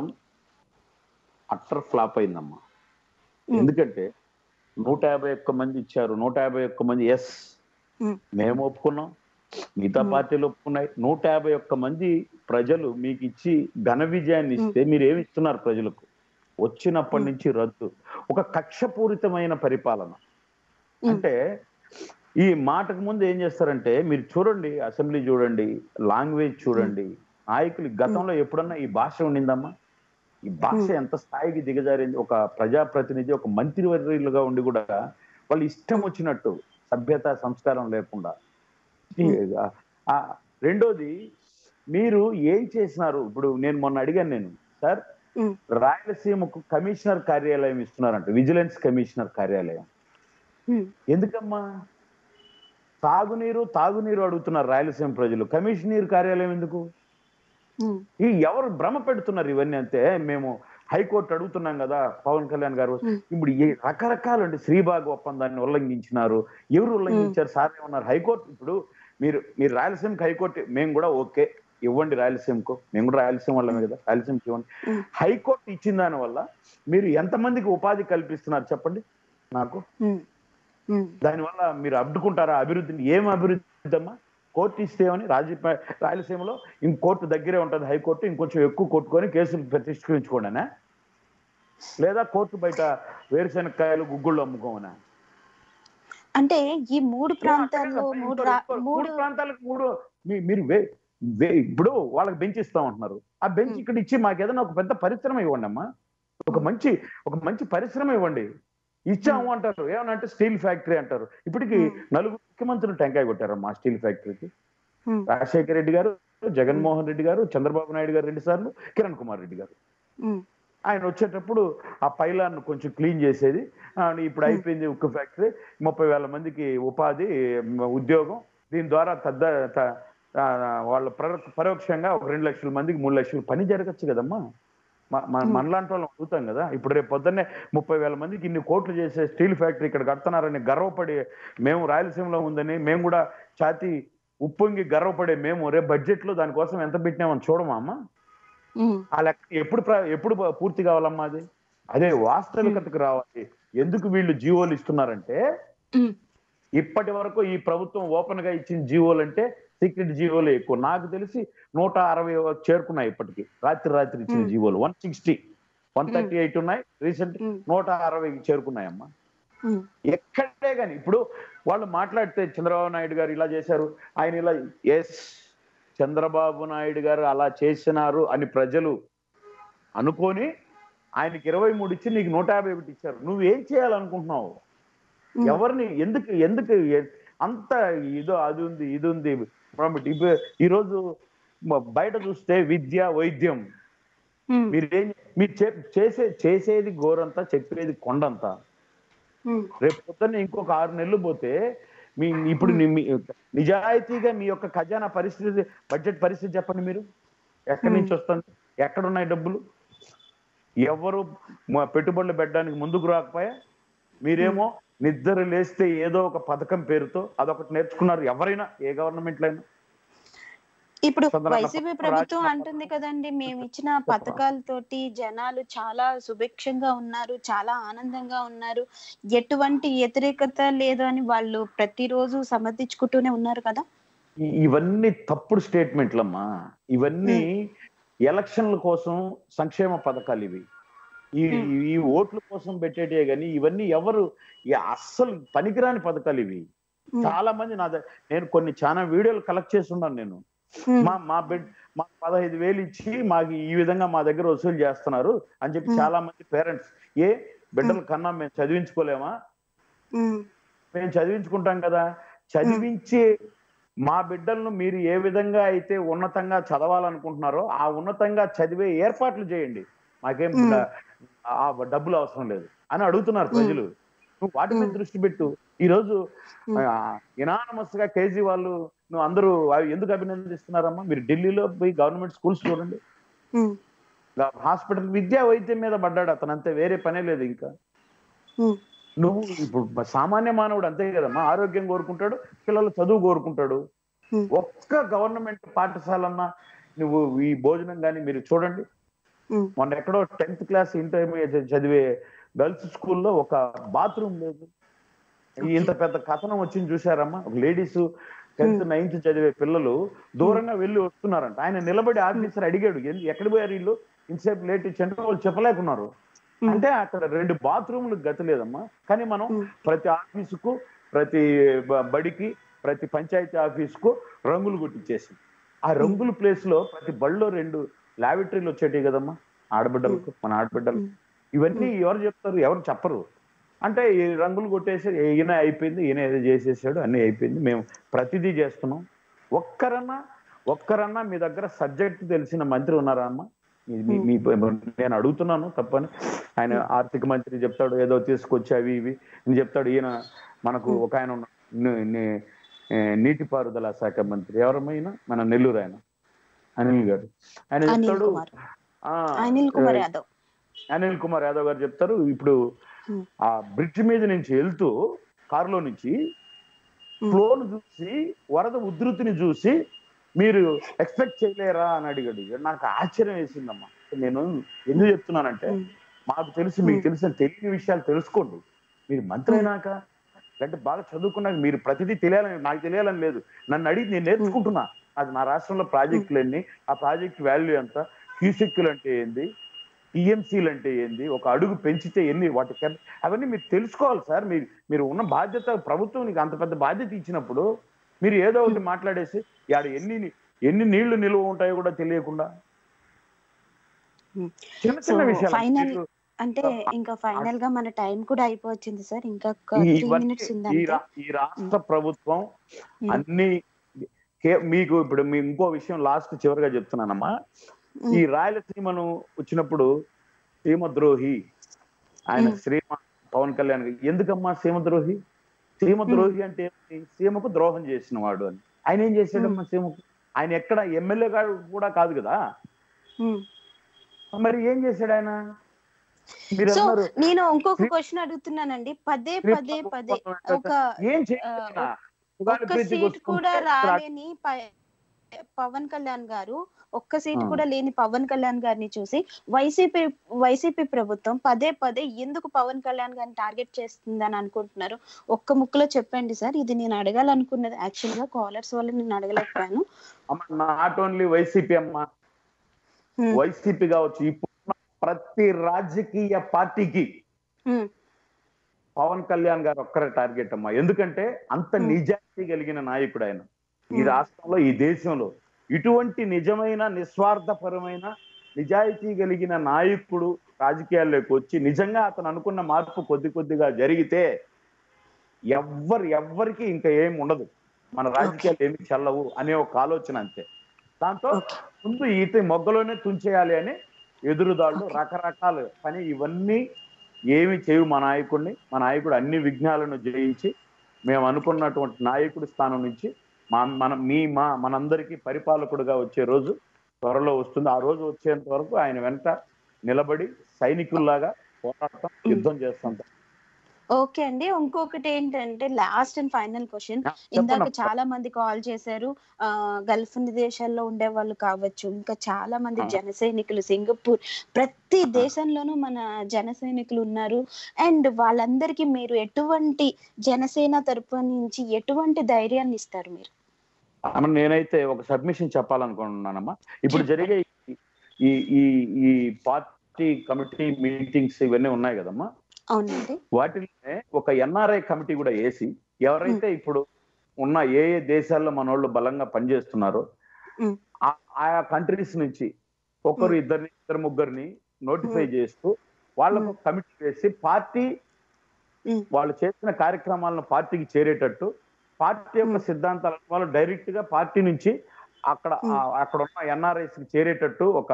అట్టర్ ఫ్లాప్ అయిందమ్మా Hmm. ఎందుకంటే నూట యాభై ఒక్క మంది ఇచ్చారు నూట యాభై ఒక్క మంది ఎస్ Hmm. మేము ఒప్పుకున్నాం మిగతా Hmm. పార్టీలు ఒప్పుకున్నాయి నూట యాభై ఒక్క మంది ప్రజలు మీకు ఇచ్చి ఘన విజయాన్ని ఇస్తే మీరు ఏమి ఇస్తున్నారు ప్రజలకు వచ్చినప్పటి Hmm. నుంచి రద్దు ఒక కక్షపూరితమైన పరిపాలన Hmm. అంటే ఈ మాటకు ముందు ఏం చేస్తారంటే మీరు చూడండి అసెంబ్లీ చూడండి లాంగ్వేజ్ చూడండి నాయకులు గతంలో ఎప్పుడన్నా ఈ భాష ఉండిందమ్మా ఈ భాష Hmm. ఎంత స్థాయికి దిగజారింది ఒక ప్రజాప్రతినిధి ఒక మంత్రివర్యులుగా ఉండి కూడా వాళ్ళు ఇష్టం వచ్చినట్టు సభ్యత సంస్కారం లేకుండా ఈ- ఆ, రెండోది మీరు ఏం చేసినారు ఇప్పుడు నేను మొన్న అడిగాను నేను సార్ Hmm. రాయలసీమకు కమిషనర్ కార్యాలయం ఇస్తున్నారంట విజిలెన్స్ కమిషనర్ కార్యాలయం ఉమ్, ఎందుకమ్మా తాగునీరు తాగునీరు అడుగుతున్నారు రాయలసీమ ప్రజలు కమిషనర్ కార్యాలయం ఎందుకు ఉమ్, ఈ ఎవరు భ్రమ పెడుతున్నారు ఇవన్నీ అంతే మేము హైకోర్టు అడుగుతున్నాం కదా పవన్ కళ్యాణ్ గారు Hmm. ఇప్పుడు ఏ రకరకాలండి శ్రీబాగ్ ఒప్పందాన్ని ఉల్లంఘించినారు ఎవరు ఉల్లంఘించారు సార్ ఏమన్నారు హైకోర్టు ఇప్పుడు మీరు మీరు రాయలసీమకి హైకోర్టు మేము కూడా ఓకే ఇవ్వండి రాయలసీమకు మేము కూడా రాయలసీమ వాళ్ళమే కదా రాయలసీమకి ఇవ్వండి Hmm. హైకోర్టు ఇచ్చిన దాని వల్ల మీరు ఎంతమందికి ఉపాధి కల్పిస్తున్నారు చెప్పండి నాకు ఉమ్, ఉమ్, దానివల్ల మీరు అడ్డుకుంటారా అభివృద్ధిని ఏం అభివృద్ధి అమ్మా కోర్టు ఇస్తేమని రాజ రాయలసీమలో ఇంకోర్టు దగ్గరే ఉంటుంది హైకోర్టు ఇంకొంచెం ఎక్కువ కొట్టుకొని కేసులు ప్రతిష్ఠించుకోండినా లేదా కోర్టు బయట వేరుశెనక్కాయలు గుగ్గుళ్ళు అమ్ముకోమనా అంటే ఈ మూడు ప్రాంతాల్లో మూడు రా- మూడు మూడు ప్రాంతాలకు మూడు మీ- మీరు వే- వే- ఇప్పుడు వాళ్ళకి బెంచ్ ఇస్తా ఉంటున్నారు ఆ బెంచ్ Hmm. ఇక్కడ ఇచ్చి మాకు ఏదైనా ఒక పెద్ద పరిశ్రమ ఇవ్వండి అమ్మా ఒక మంచి ఒక మంచి పరిశ్రమ ఇవ్వండి ఇచ్చాము అంటారు ఏమన్నా అంటే స్టీల్ ఫ్యాక్టరీ అంటారు ఇప్పటికి Hmm. నలుగురు ముఖ్యమంత్రులు టెంకాయ కొట్టారమ్మా స్టీల్ ఫ్యాక్టరీకి ఉమ్, రాజశేఖర రెడ్డి గారు జగన్మోహన్ రెడ్డి గారు చంద్రబాబు నాయుడు గారు రెండు సార్లు కిరణ్ కుమార్ రెడ్డి గారు ఉమ్, ఆయన వచ్చేటప్పుడు ఆ పైలాన్ కొంచెం క్లీన్ చేసేది ఆ, ఇప్పుడు అయిపోయింది ఉక్కు ఫ్యాక్టరీ ముప్పై వేల మందికి ఉపాధి మ, ఉద్యోగం దీని ద్వారా పెద్ద త- ఆ, వాళ్ళ పరో- పరోక్షంగా ఒక రెండు లక్షల మందికి మూడు లక్షలు పని జరగచ్చు కదమ్మా మ- మన మనలాంటి వాళ్ళం అడుగుతాం కదా ఇప్పుడు రేపు పొద్దున్నే ముప్పై వేల మందికి ఇన్ని కోట్లు చేసే స్టీల్ ఫ్యాక్టరీ ఇక్కడ కడుతున్నారని గర్వపడి మేము రాయలసీమలో ఉందని మేము కూడా ఛాతి ఉప్పొంగి గర్వపడే మేము రేపు బడ్జెట్ లో దానికోసం ఎంత పెట్టినామని చూడమా అమ్మా ఉమ్, ఆ లెక్క ఎప్పుడు ప్ర- ఎప్పుడు పూర్తి కావాలమ్మా అది అదే వాస్తవికతకు రావాలి ఎందుకు వీళ్ళు జీవోలు ఇస్తున్నారంటే ఉమ్, ఇప్పటి వరకు ఈ ప్రభుత్వం ఓపెన్ గా ఇచ్చిన జీవోలు అంటే సీక్రెట్ జీవోలు ఎక్కువ నాకు తెలిసి నూట అరవై చేరుకున్నాయి ఇప్పటికి రాత్రి రాత్రి ఇచ్చిన Hmm. జీవోలు one sixty one thirty eight ఉన్నాయి రీసెంట్ Hmm. నూట అరవైకి చేరుకున్నాయమ్మా ఉమ్, ఎక్కడే కానీ ఇప్పుడు వాళ్ళు మాట్లాడితే చంద్రబాబు నాయుడు గారు ఇలా చేశారు ఆయన ఇలా ఎస్ చంద్రబాబు నాయుడు గారు అలా చేసినారు అని ప్రజలు అనుకొని ఆయనకి ఇరవై మూడు ఇచ్చి నీకు నూట యాభై ఒకటి ఇచ్చారు నువ్వేం చేయాలనుకుంటున్నావు ఉమ్, ఎవరిని ఎందుకు ఎందుకు ఎ- అంత ఇదో అది ఉంది ఇది ఉంది ఇప్పుడు ఇప్పు- ఈరోజు మ- బయట చూస్తే విద్య వైద్యం ఉమ్, మీరేం మీరు చే- చేసే చేసేది గోరంతా చెప్పేది కొండంతా ఉమ్, రేపు పొద్దున్న ఇంకొక ఆరు నెలలు పోతే మీ ఇప్పుడు ని- మీ- నిజాయితీగా మీ యొక్క ఖజానా పరిస్థితి బడ్జెట్ పరిస్థితి చెప్పండి మీరు ఎక్కడి నుంచి వస్తుంది ఎక్కడున్నాయి డబ్బులు ఎవరు మ- పెట్టుబడులు పెట్టడానికి ముందుకు రాకపోయా మీరేమో నిద్ర లేస్తే ఏదో ఒక పథకం పేరుతో అదొకటి నేర్చుకున్నారు ఎవరైనా ఏ గవర్నమెంట్ అయినా ఇప్పుడు సదరన్న వైసీపీ పథకం ప్రభుత్వం రాసిన అంటుంది కదండి మేము ఇచ్చిన పథకాలతోటి జనాలు చాలా సుభిక్షంగా ఉన్నారు చాలా ఆనందంగా ఉన్నారు ఎటువంటి వ్యతిరేకత లేదు అని వాళ్ళు ప్రతిరోజు సమర్థించుకుంటూనే ఉన్నారు కదా ఈ- ఇవన్నీ తప్పుడు స్టేట్మెంట్లమ్మా ఇవన్నీ ఎలక్షన్ల కోసం సంక్షేమ పథకాలు ఇవి ఈ ఈ ఓట్ల కోసం పెట్టేటే గాని ఇవన్నీ ఎవరు ఈ అస్సలు పనికిరాని పథకాలు ఇవి చాలా మంది నా దగ్గ- నేను కొన్ని చాలా వీడియోలు కలెక్ట్ చేస్తున్నాను నేను మా మా బిడ్ మా పదహైదు వేలు ఇచ్చి మాకు ఈ విధంగా మా దగ్గర వసూలు చేస్తున్నారు అని చెప్పి మ్. చాలా మంది పేరెంట్స్ ఏ బిడ్డల కన్నా మేము చదివించుకోలేమా మేము చదివించుకుంటాం కదా చదివించి మా బిడ్డలను మీరు ఏ విధంగా అయితే ఉన్నతంగా చదవాలనుకుంటున్నారో ఆ ఉన్నతంగా చదివే ఏర్పాట్లు చేయండి మాకేం మ్. డ- ఆ డబ్బులు అవసరం లేదు అని అడుగుతున్నారు ప్రజలు నువ్వు వాటి మీద దృష్టి పెట్టు ఈ రోజు ఇనానమస్ గా కేజీ వాళ్ళు నువ్వు అందరూ అవి ఎందుకు అభినందిస్తున్నారమ్మా మీరు ఢిల్లీలో పోయి గవర్నమెంట్ స్కూల్స్ చూడండి హాస్పిటల్ విద్యా వైద్యం మీద పడ్డాడు అతను అంతే వేరే పనే లేదు ఇంకా నువ్వు ఇప్పుడు సామాన్య మానవుడు అంతే కదమ్మా ఆరోగ్యం కోరుకుంటాడు పిల్లలు చదువు కోరుకుంటాడు ఒక్క గవర్నమెంట్ పాఠశాలన్నా నువ్వు ఈ భోజనం కానీ మీరు చూడండి మొన్న ఎక్కడో టెన్త్ క్లాస్ ఇంటర్మీడియట్ చదివే గర్ల్స్ స్కూల్లో ఒక బాత్రూమ్ లేదు ఇంత పెద్ద కథనం వచ్చింది చూసారమ్మా ఒక లేడీస్ టెన్త్ నైన్త్ చదివే పిల్లలు దూరంగా వెళ్ళి వస్తున్నారంట ఆయన నిలబడి ఆఫీసర్ అడిగాడు "ఎందు- ఎక్కడ పోయారు వీళ్ళు ఇంతసేపు లేట్ ఇచ్చంటే వాళ్ళు చెప్పలేకున్నారు అంటే అక్కడ రెండు బాత్రూములకు గతి లేదమ్మా కానీ మనం ప్రతి ఆఫీసుకు ప్రతి బ- బడికి ప్రతి పంచాయతీ ఆఫీసుకు రంగులు కొట్టించేసి ఆ రంగుల ప్లేస్ లో ప్రతి బడిలో రెండు లాబిటరీలు వచ్చేటివి కదమ్మా ఆడబిడ్డలకు మన ఆడబిడ్డలకు ఇవన్నీ ఎవరు చెప్తారు ఎవరు చెప్పరు అంటే ఈ రంగులు కొట్టేసి ఈయన అయిపోయింది ఈయన ఏదో చేసేసాడు అన్నీ అయిపోయింది మేము ప్రతిదీ చేస్తున్నాం ఒక్కరన్నా ఒక్కరన్నా మీ దగ్గర సబ్జెక్ట్ తెలిసిన మంత్రి ఉన్నారా అమ్మా మీ- మీ- మీ నేను అడుగుతున్నాను తప్పని ఆయన ఆర్థిక మంత్రి చెప్తాడు ఏదో తీసుకొచ్చి అవి ఇవి అని చెప్తాడు ఈయన మనకు ఒక ఆయన ఉన్నాడు. ని- ని- ఏ, నీటిపారుదల శాఖ మంత్రి ఎవరమైనా మన నెల్లూరు ఆయన అనిల్ గారు ఆయన అనిల్ చెప్తాడు కుమార్ ఆ, అనిల్ కుమార్ ఏ, యాదవ్ అనిల్ కుమార్ యాదవ్ గారు చెప్తారు ఇప్పుడు ఆ బ్రిడ్జ్ మీద నుంచి వెళ్తూ కారులో నుంచి ఫ్లోను చూసి వరద ఉధృతిని చూసి మీరు ఎక్స్పెక్ట్ చేయలేరా అని అడిగాడు నాకు ఆశ్చర్యం వేసిందమ్మా నేను ఎందుకు చెప్తున్నానంటే మాకు తెలిసి మీకు తెలిసిన తెలియని విషయాలు తెలుసుకోండి మీరు మంత్రి అయినాక అంటే బాగా చదువుకున్నాక మీరు ప్రతిదీ తెలియాలని నాకు తెలియాలని లేదు నన్ను అడిగి నేను నేర్చుకుంటున్నా అది నా రాష్ట్రంలో ప్రాజెక్టులు ఎన్ని ఆ ప్రాజెక్ట్ వాల్యూ ఎంత క్యూసెక్యులు అంటే ఏంది టీఎంసీలు అంటే ఏంది ఒక అడుగు పెంచితే ఎన్ని వాటి కెప్- అవన్నీ మీరు తెలుసుకోవాలి సార్ మీరు మీరు ఉన్న బాధ్యత ప్రభుత్వం నీకు అంత పెద్ద బాధ్యత ఇచ్చినప్పుడు మీరు ఏదో ఒకటి మాట్లాడేసి ఆడ ఎన్ని ఎన్ని నీళ్లు నిల్వ ఉంటాయో కూడా తెలియకుండా చిన్న సో చిన్న విషయాలు ఫైనల్ మీరు- అంటే ఇంకా ఫైనల్ గా మన టైం కూడా అయిపోవచ్చింది సార్ ఇంకా ఒక ఈ- త్రీ ఇవన్నీ మినిట్స్ ఉంది ఈ అంతే రా- ఈ రాష్ట్ర ప్రభుత్వం అన్ని కే- మీకు ఇప్పుడు మీ ఇంకో విషయం లాస్ట్ చివరిగా చెప్తున్నానమ్మా ఈ రాయలసీమను వచ్చినప్పుడు సీమద్రోహి ఆయన శ్రీమ పవన్ కళ్యాణ్ గారు, ఎందుకమ్మా సీమద్రోహి సీమద్రోహి అంటే ఏంటి? సీమకు ద్రోహం చేసిన వాడు అని ఆయన ఏం చేశాడమ్మా సీమకు ఆయన ఎక్కడ ఎమ్మెల్యే గారు కూడా కాదు కదా మరి ఏం చేశాడు ఆయన మీరు సో అన్నారు నేను ఇంకొక క్వశ్చన్ అడుగుతున్నానండి పదే పదే పదే ఒక ఏం ఆ, చేయాలి ఒక్క సీట్ కూడా రాలేని ప- పవన్ కళ్యాణ్ గారు ఒక్క సీట్ ఆ. కూడా లేని పవన్ కళ్యాణ్ గారిని చూసి వైసీపీ వైసీపీ ప్రభుత్వం పదే పదే ఎందుకు పవన్ కళ్యాణ్ గారిని టార్గెట్ చేస్తుందని అనుకుంటున్నారు ఒక్క ముక్కలో చెప్పండి సార్ ఇది నేను అడగాలనుకున్నది యాక్చువల్ గా కాలర్స్ వల్ల నేను అడగలేకపోయాను నాట్ ఓన్లీ వైసీపీ అమ్మా వైసీపీ కావచ్చు ఇప్పుడు ప్రతి రాజకీయ పార్టీకి హ్మ్. పవన్ కళ్యాణ్ గారు ఒక్కరే టార్గెట్ అమ్మా ఎందుకంటే అంత నిజాయితీ కలిగిన నాయకుడు ఆయన ఈ రాష్ట్రంలో ఈ దేశంలో ఇటువంటి నిజమైన నిస్వార్థపరమైన నిజాయితీ కలిగిన నాయకుడు రాజకీయాల్లోకి వచ్చి నిజంగా అతను అనుకున్న మార్పు కొద్ది కొద్దిగా జరిగితే ఎవ్వరు ఎవ్వరికి ఇంకా ఏం ఉండదు మన రాజకీయాలు ఏమి చెల్లవు అనే ఒక ఆలోచన అంతే దాంతో ముందు ఈత మొగ్గలోనే తుంచేయాలి అని ఎదురుదాళ్ళు రకరకాలు కానీ ఇవన్నీ ఏమి చేయవు మా నాయకుడిని మా నాయకుడు అన్ని విఘ్నాలను జయించి మేము అనుకున్నటువంటి నాయకుడి స్థానం నుంచి మా మన మీ మా మనందరికీ పరిపాలకుడుగా వచ్చే రోజు త్వరలో వస్తుంది ఆ రోజు వచ్చేంత వరకు ఆయన వెంట నిలబడి సైనికుల్లాగా పోరాటం యుద్ధం చేస్తాం ఓకే అండి ఇంకొకటి ఏంటంటే లాస్ట్ అండ్ ఫైనల్ క్వశ్చన్ ఇందాక చెప్పండి. చాలా మంది కాల్ చేశారు ఆ గల్ఫ్ దేశాల్లో ఉండే వాళ్ళు కావచ్చు ఇంకా చాలా మంది ఆ. జన సైనికులు సింగపూర్ ప్రతి దేశంలోనూ మన జన సైనికులు ఉన్నారు అండ్ వాళ్ళందరికీ మీరు ఎటువంటి జనసేన తరపు నుంచి ఎటువంటి ధైర్యాన్ని ఇస్తారు మీరు అమ్మ నేనైతే ఒక సబ్మిషన్ చెప్పాలనుకుంటున్నానమ్మా ఇప్పుడు జరిగే ఈ- ఈ ఈ ఈ పార్టీ కమిటీ మీటింగ్స్ ఇవన్నీ ఉన్నాయి కదమ్మా అవునండి వాటిలోనే ఒక ఎన్ఆర్ఐ కమిటీ కూడా వేసి ఎవరైతే ఇప్పుడు ఉన్న ఏ ఏ దేశాల్లో మన వాళ్ళు బలంగా పనిచేస్తున్నారో మ్. ఆ- ఆయా కంట్రీస్ నుంచి ఒకరు ఇద్దరిని ఇద్దరు ముగ్గురిని నోటిఫై చేస్తూ వాళ్ళకు కమిటీ వేసి పార్టీ వాళ్ళు చేసిన కార్యక్రమాలను పార్టీకి చేరేటట్టు పార్టీ యొక్క సిద్ధాంతాలను వాళ్ళు డైరెక్ట్ గా పార్టీ నుంచి అక్కడ ఆ- అక్కడ ఉన్న ఎన్ఆర్ఐస్ కి చేరేటట్టు ఒక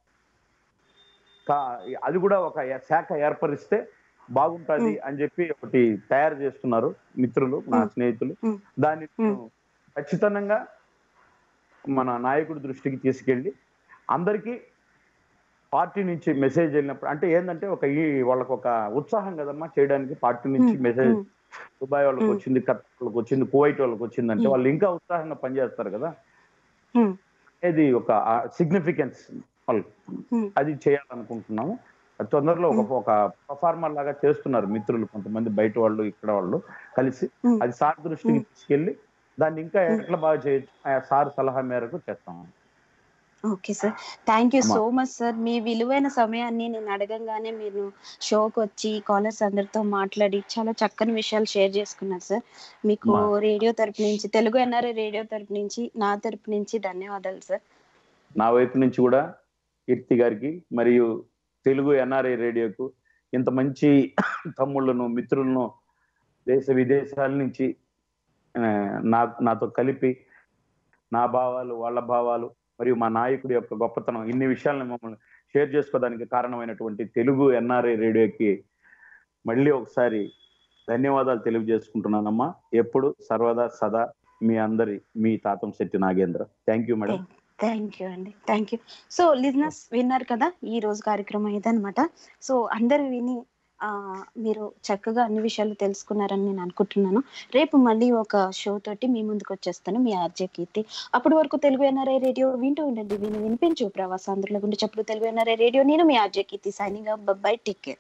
కా- అది కూడా ఒక శాఖ ఏర్పరిస్తే బాగుంటది అని చెప్పి ఒకటి తయారు చేస్తున్నారు మిత్రులు నా స్నేహితులు దాన్ని నేను ఖచ్చితంగా మన నాయకుడి దృష్టికి తీసుకెళ్ళి అందరికీ పార్టీ నుంచి మెసేజ్ వెళ్ళినప్పుడు అంటే ఏంటంటే ఒక ఈ వాళ్ళకి ఒక ఉత్సాహం కదమ్మా చేయడానికి పార్టీ నుంచి మెసేజ్ దుబాయ్ వాళ్ళకి వచ్చింది ఖత్తర్ వాళ్ళకి వచ్చింది కువైట్ వాళ్ళకి వచ్చింది అంటే వాళ్ళు ఇంకా ఉత్సాహంగా పనిచేస్తారు కదా ఇది ఒక సిగ్నిఫికెన్స్ వాళ్ళు అది చేయాలనుకుంటున్నాము అది తొందరలో ఒక ఒక పర్ఫార్మర్ లాగా చేస్తున్నారు మిత్రులు కొంతమంది బయట వాళ్ళు ఇక్కడ వాళ్ళు కలిసి అది సార్ దృష్టికి తీసుకెళ్లి దాన్ని ఇంకా ఎట్లా బాగా చేయొచ్చు ఆ సార్ సలహా మేరకు చేస్తాము ఓకే సార్ థ్యాంక్ యూ అమ్మా. సో మచ్ సార్ మీ విలువైన సమయాన్ని నేను అడగంగానే మీరు షోకి వచ్చి కాలర్స్ అందరితో మాట్లాడి చాలా చక్కని విషయాలు షేర్ చేసుకున్నారు సార్ మీకు అమ్మా. రేడియో తరపు నుంచి తెలుగు ఎన్ఆర్ఐ రేడియో తరపు నుంచి నా తరపు నుంచి ధన్యవాదాలు సార్ నా వైపు నుంచి కూడా కీర్తి గారికి మరియు తెలుగు ఎన్ఆర్ఐ రేడియోకు ఇంత మంచి తమ్ముళ్ళను మిత్రులను దేశ విదేశాల నుంచి ఆ, నా నాతో కలిపి నా భావాలు వాళ్ళ భావాలు మరియు మా నాయకుడి యొక్క గొప్పతనం ఇన్ని విషయాలను మమ్మల్ని షేర్ చేసుకోవడానికి కారణమైనటువంటి తెలుగు ఎన్ఆర్ఐ రేడియోకి మళ్ళీ ఒకసారి ధన్యవాదాలు తెలియజేసుకుంటున్నానమ్మా ఎప్పుడు సర్వదా సదా మీ అందరి మీ Tatamsetti Nagendra thank you madam thank you అండి థ్యాంక్ యూ సో లిజినెస్ విన్నారు కదా ఈ రోజు కార్యక్రమం ఇదనమాట సో అందరు విని ఆ మీరు చక్కగా అన్ని విషయాలు తెలుసుకున్నారని నేను అనుకుంటున్నాను రేపు మళ్ళీ ఒక షో తోటి మీ ముందుకు వచ్చేస్తాను మీ ఆర్జే కీర్తి అప్పటి వరకు తెలుగు ఎన్ఆర్ఐ రేడియో వింటూ ఉండండి విని వినిపించు ప్రవాసాంధ్రుల గుండె చెప్పుడు తెలుగు ఎన్ఆర్ఐ రేడియో నేను మీ RJ Keerthi signing bye take care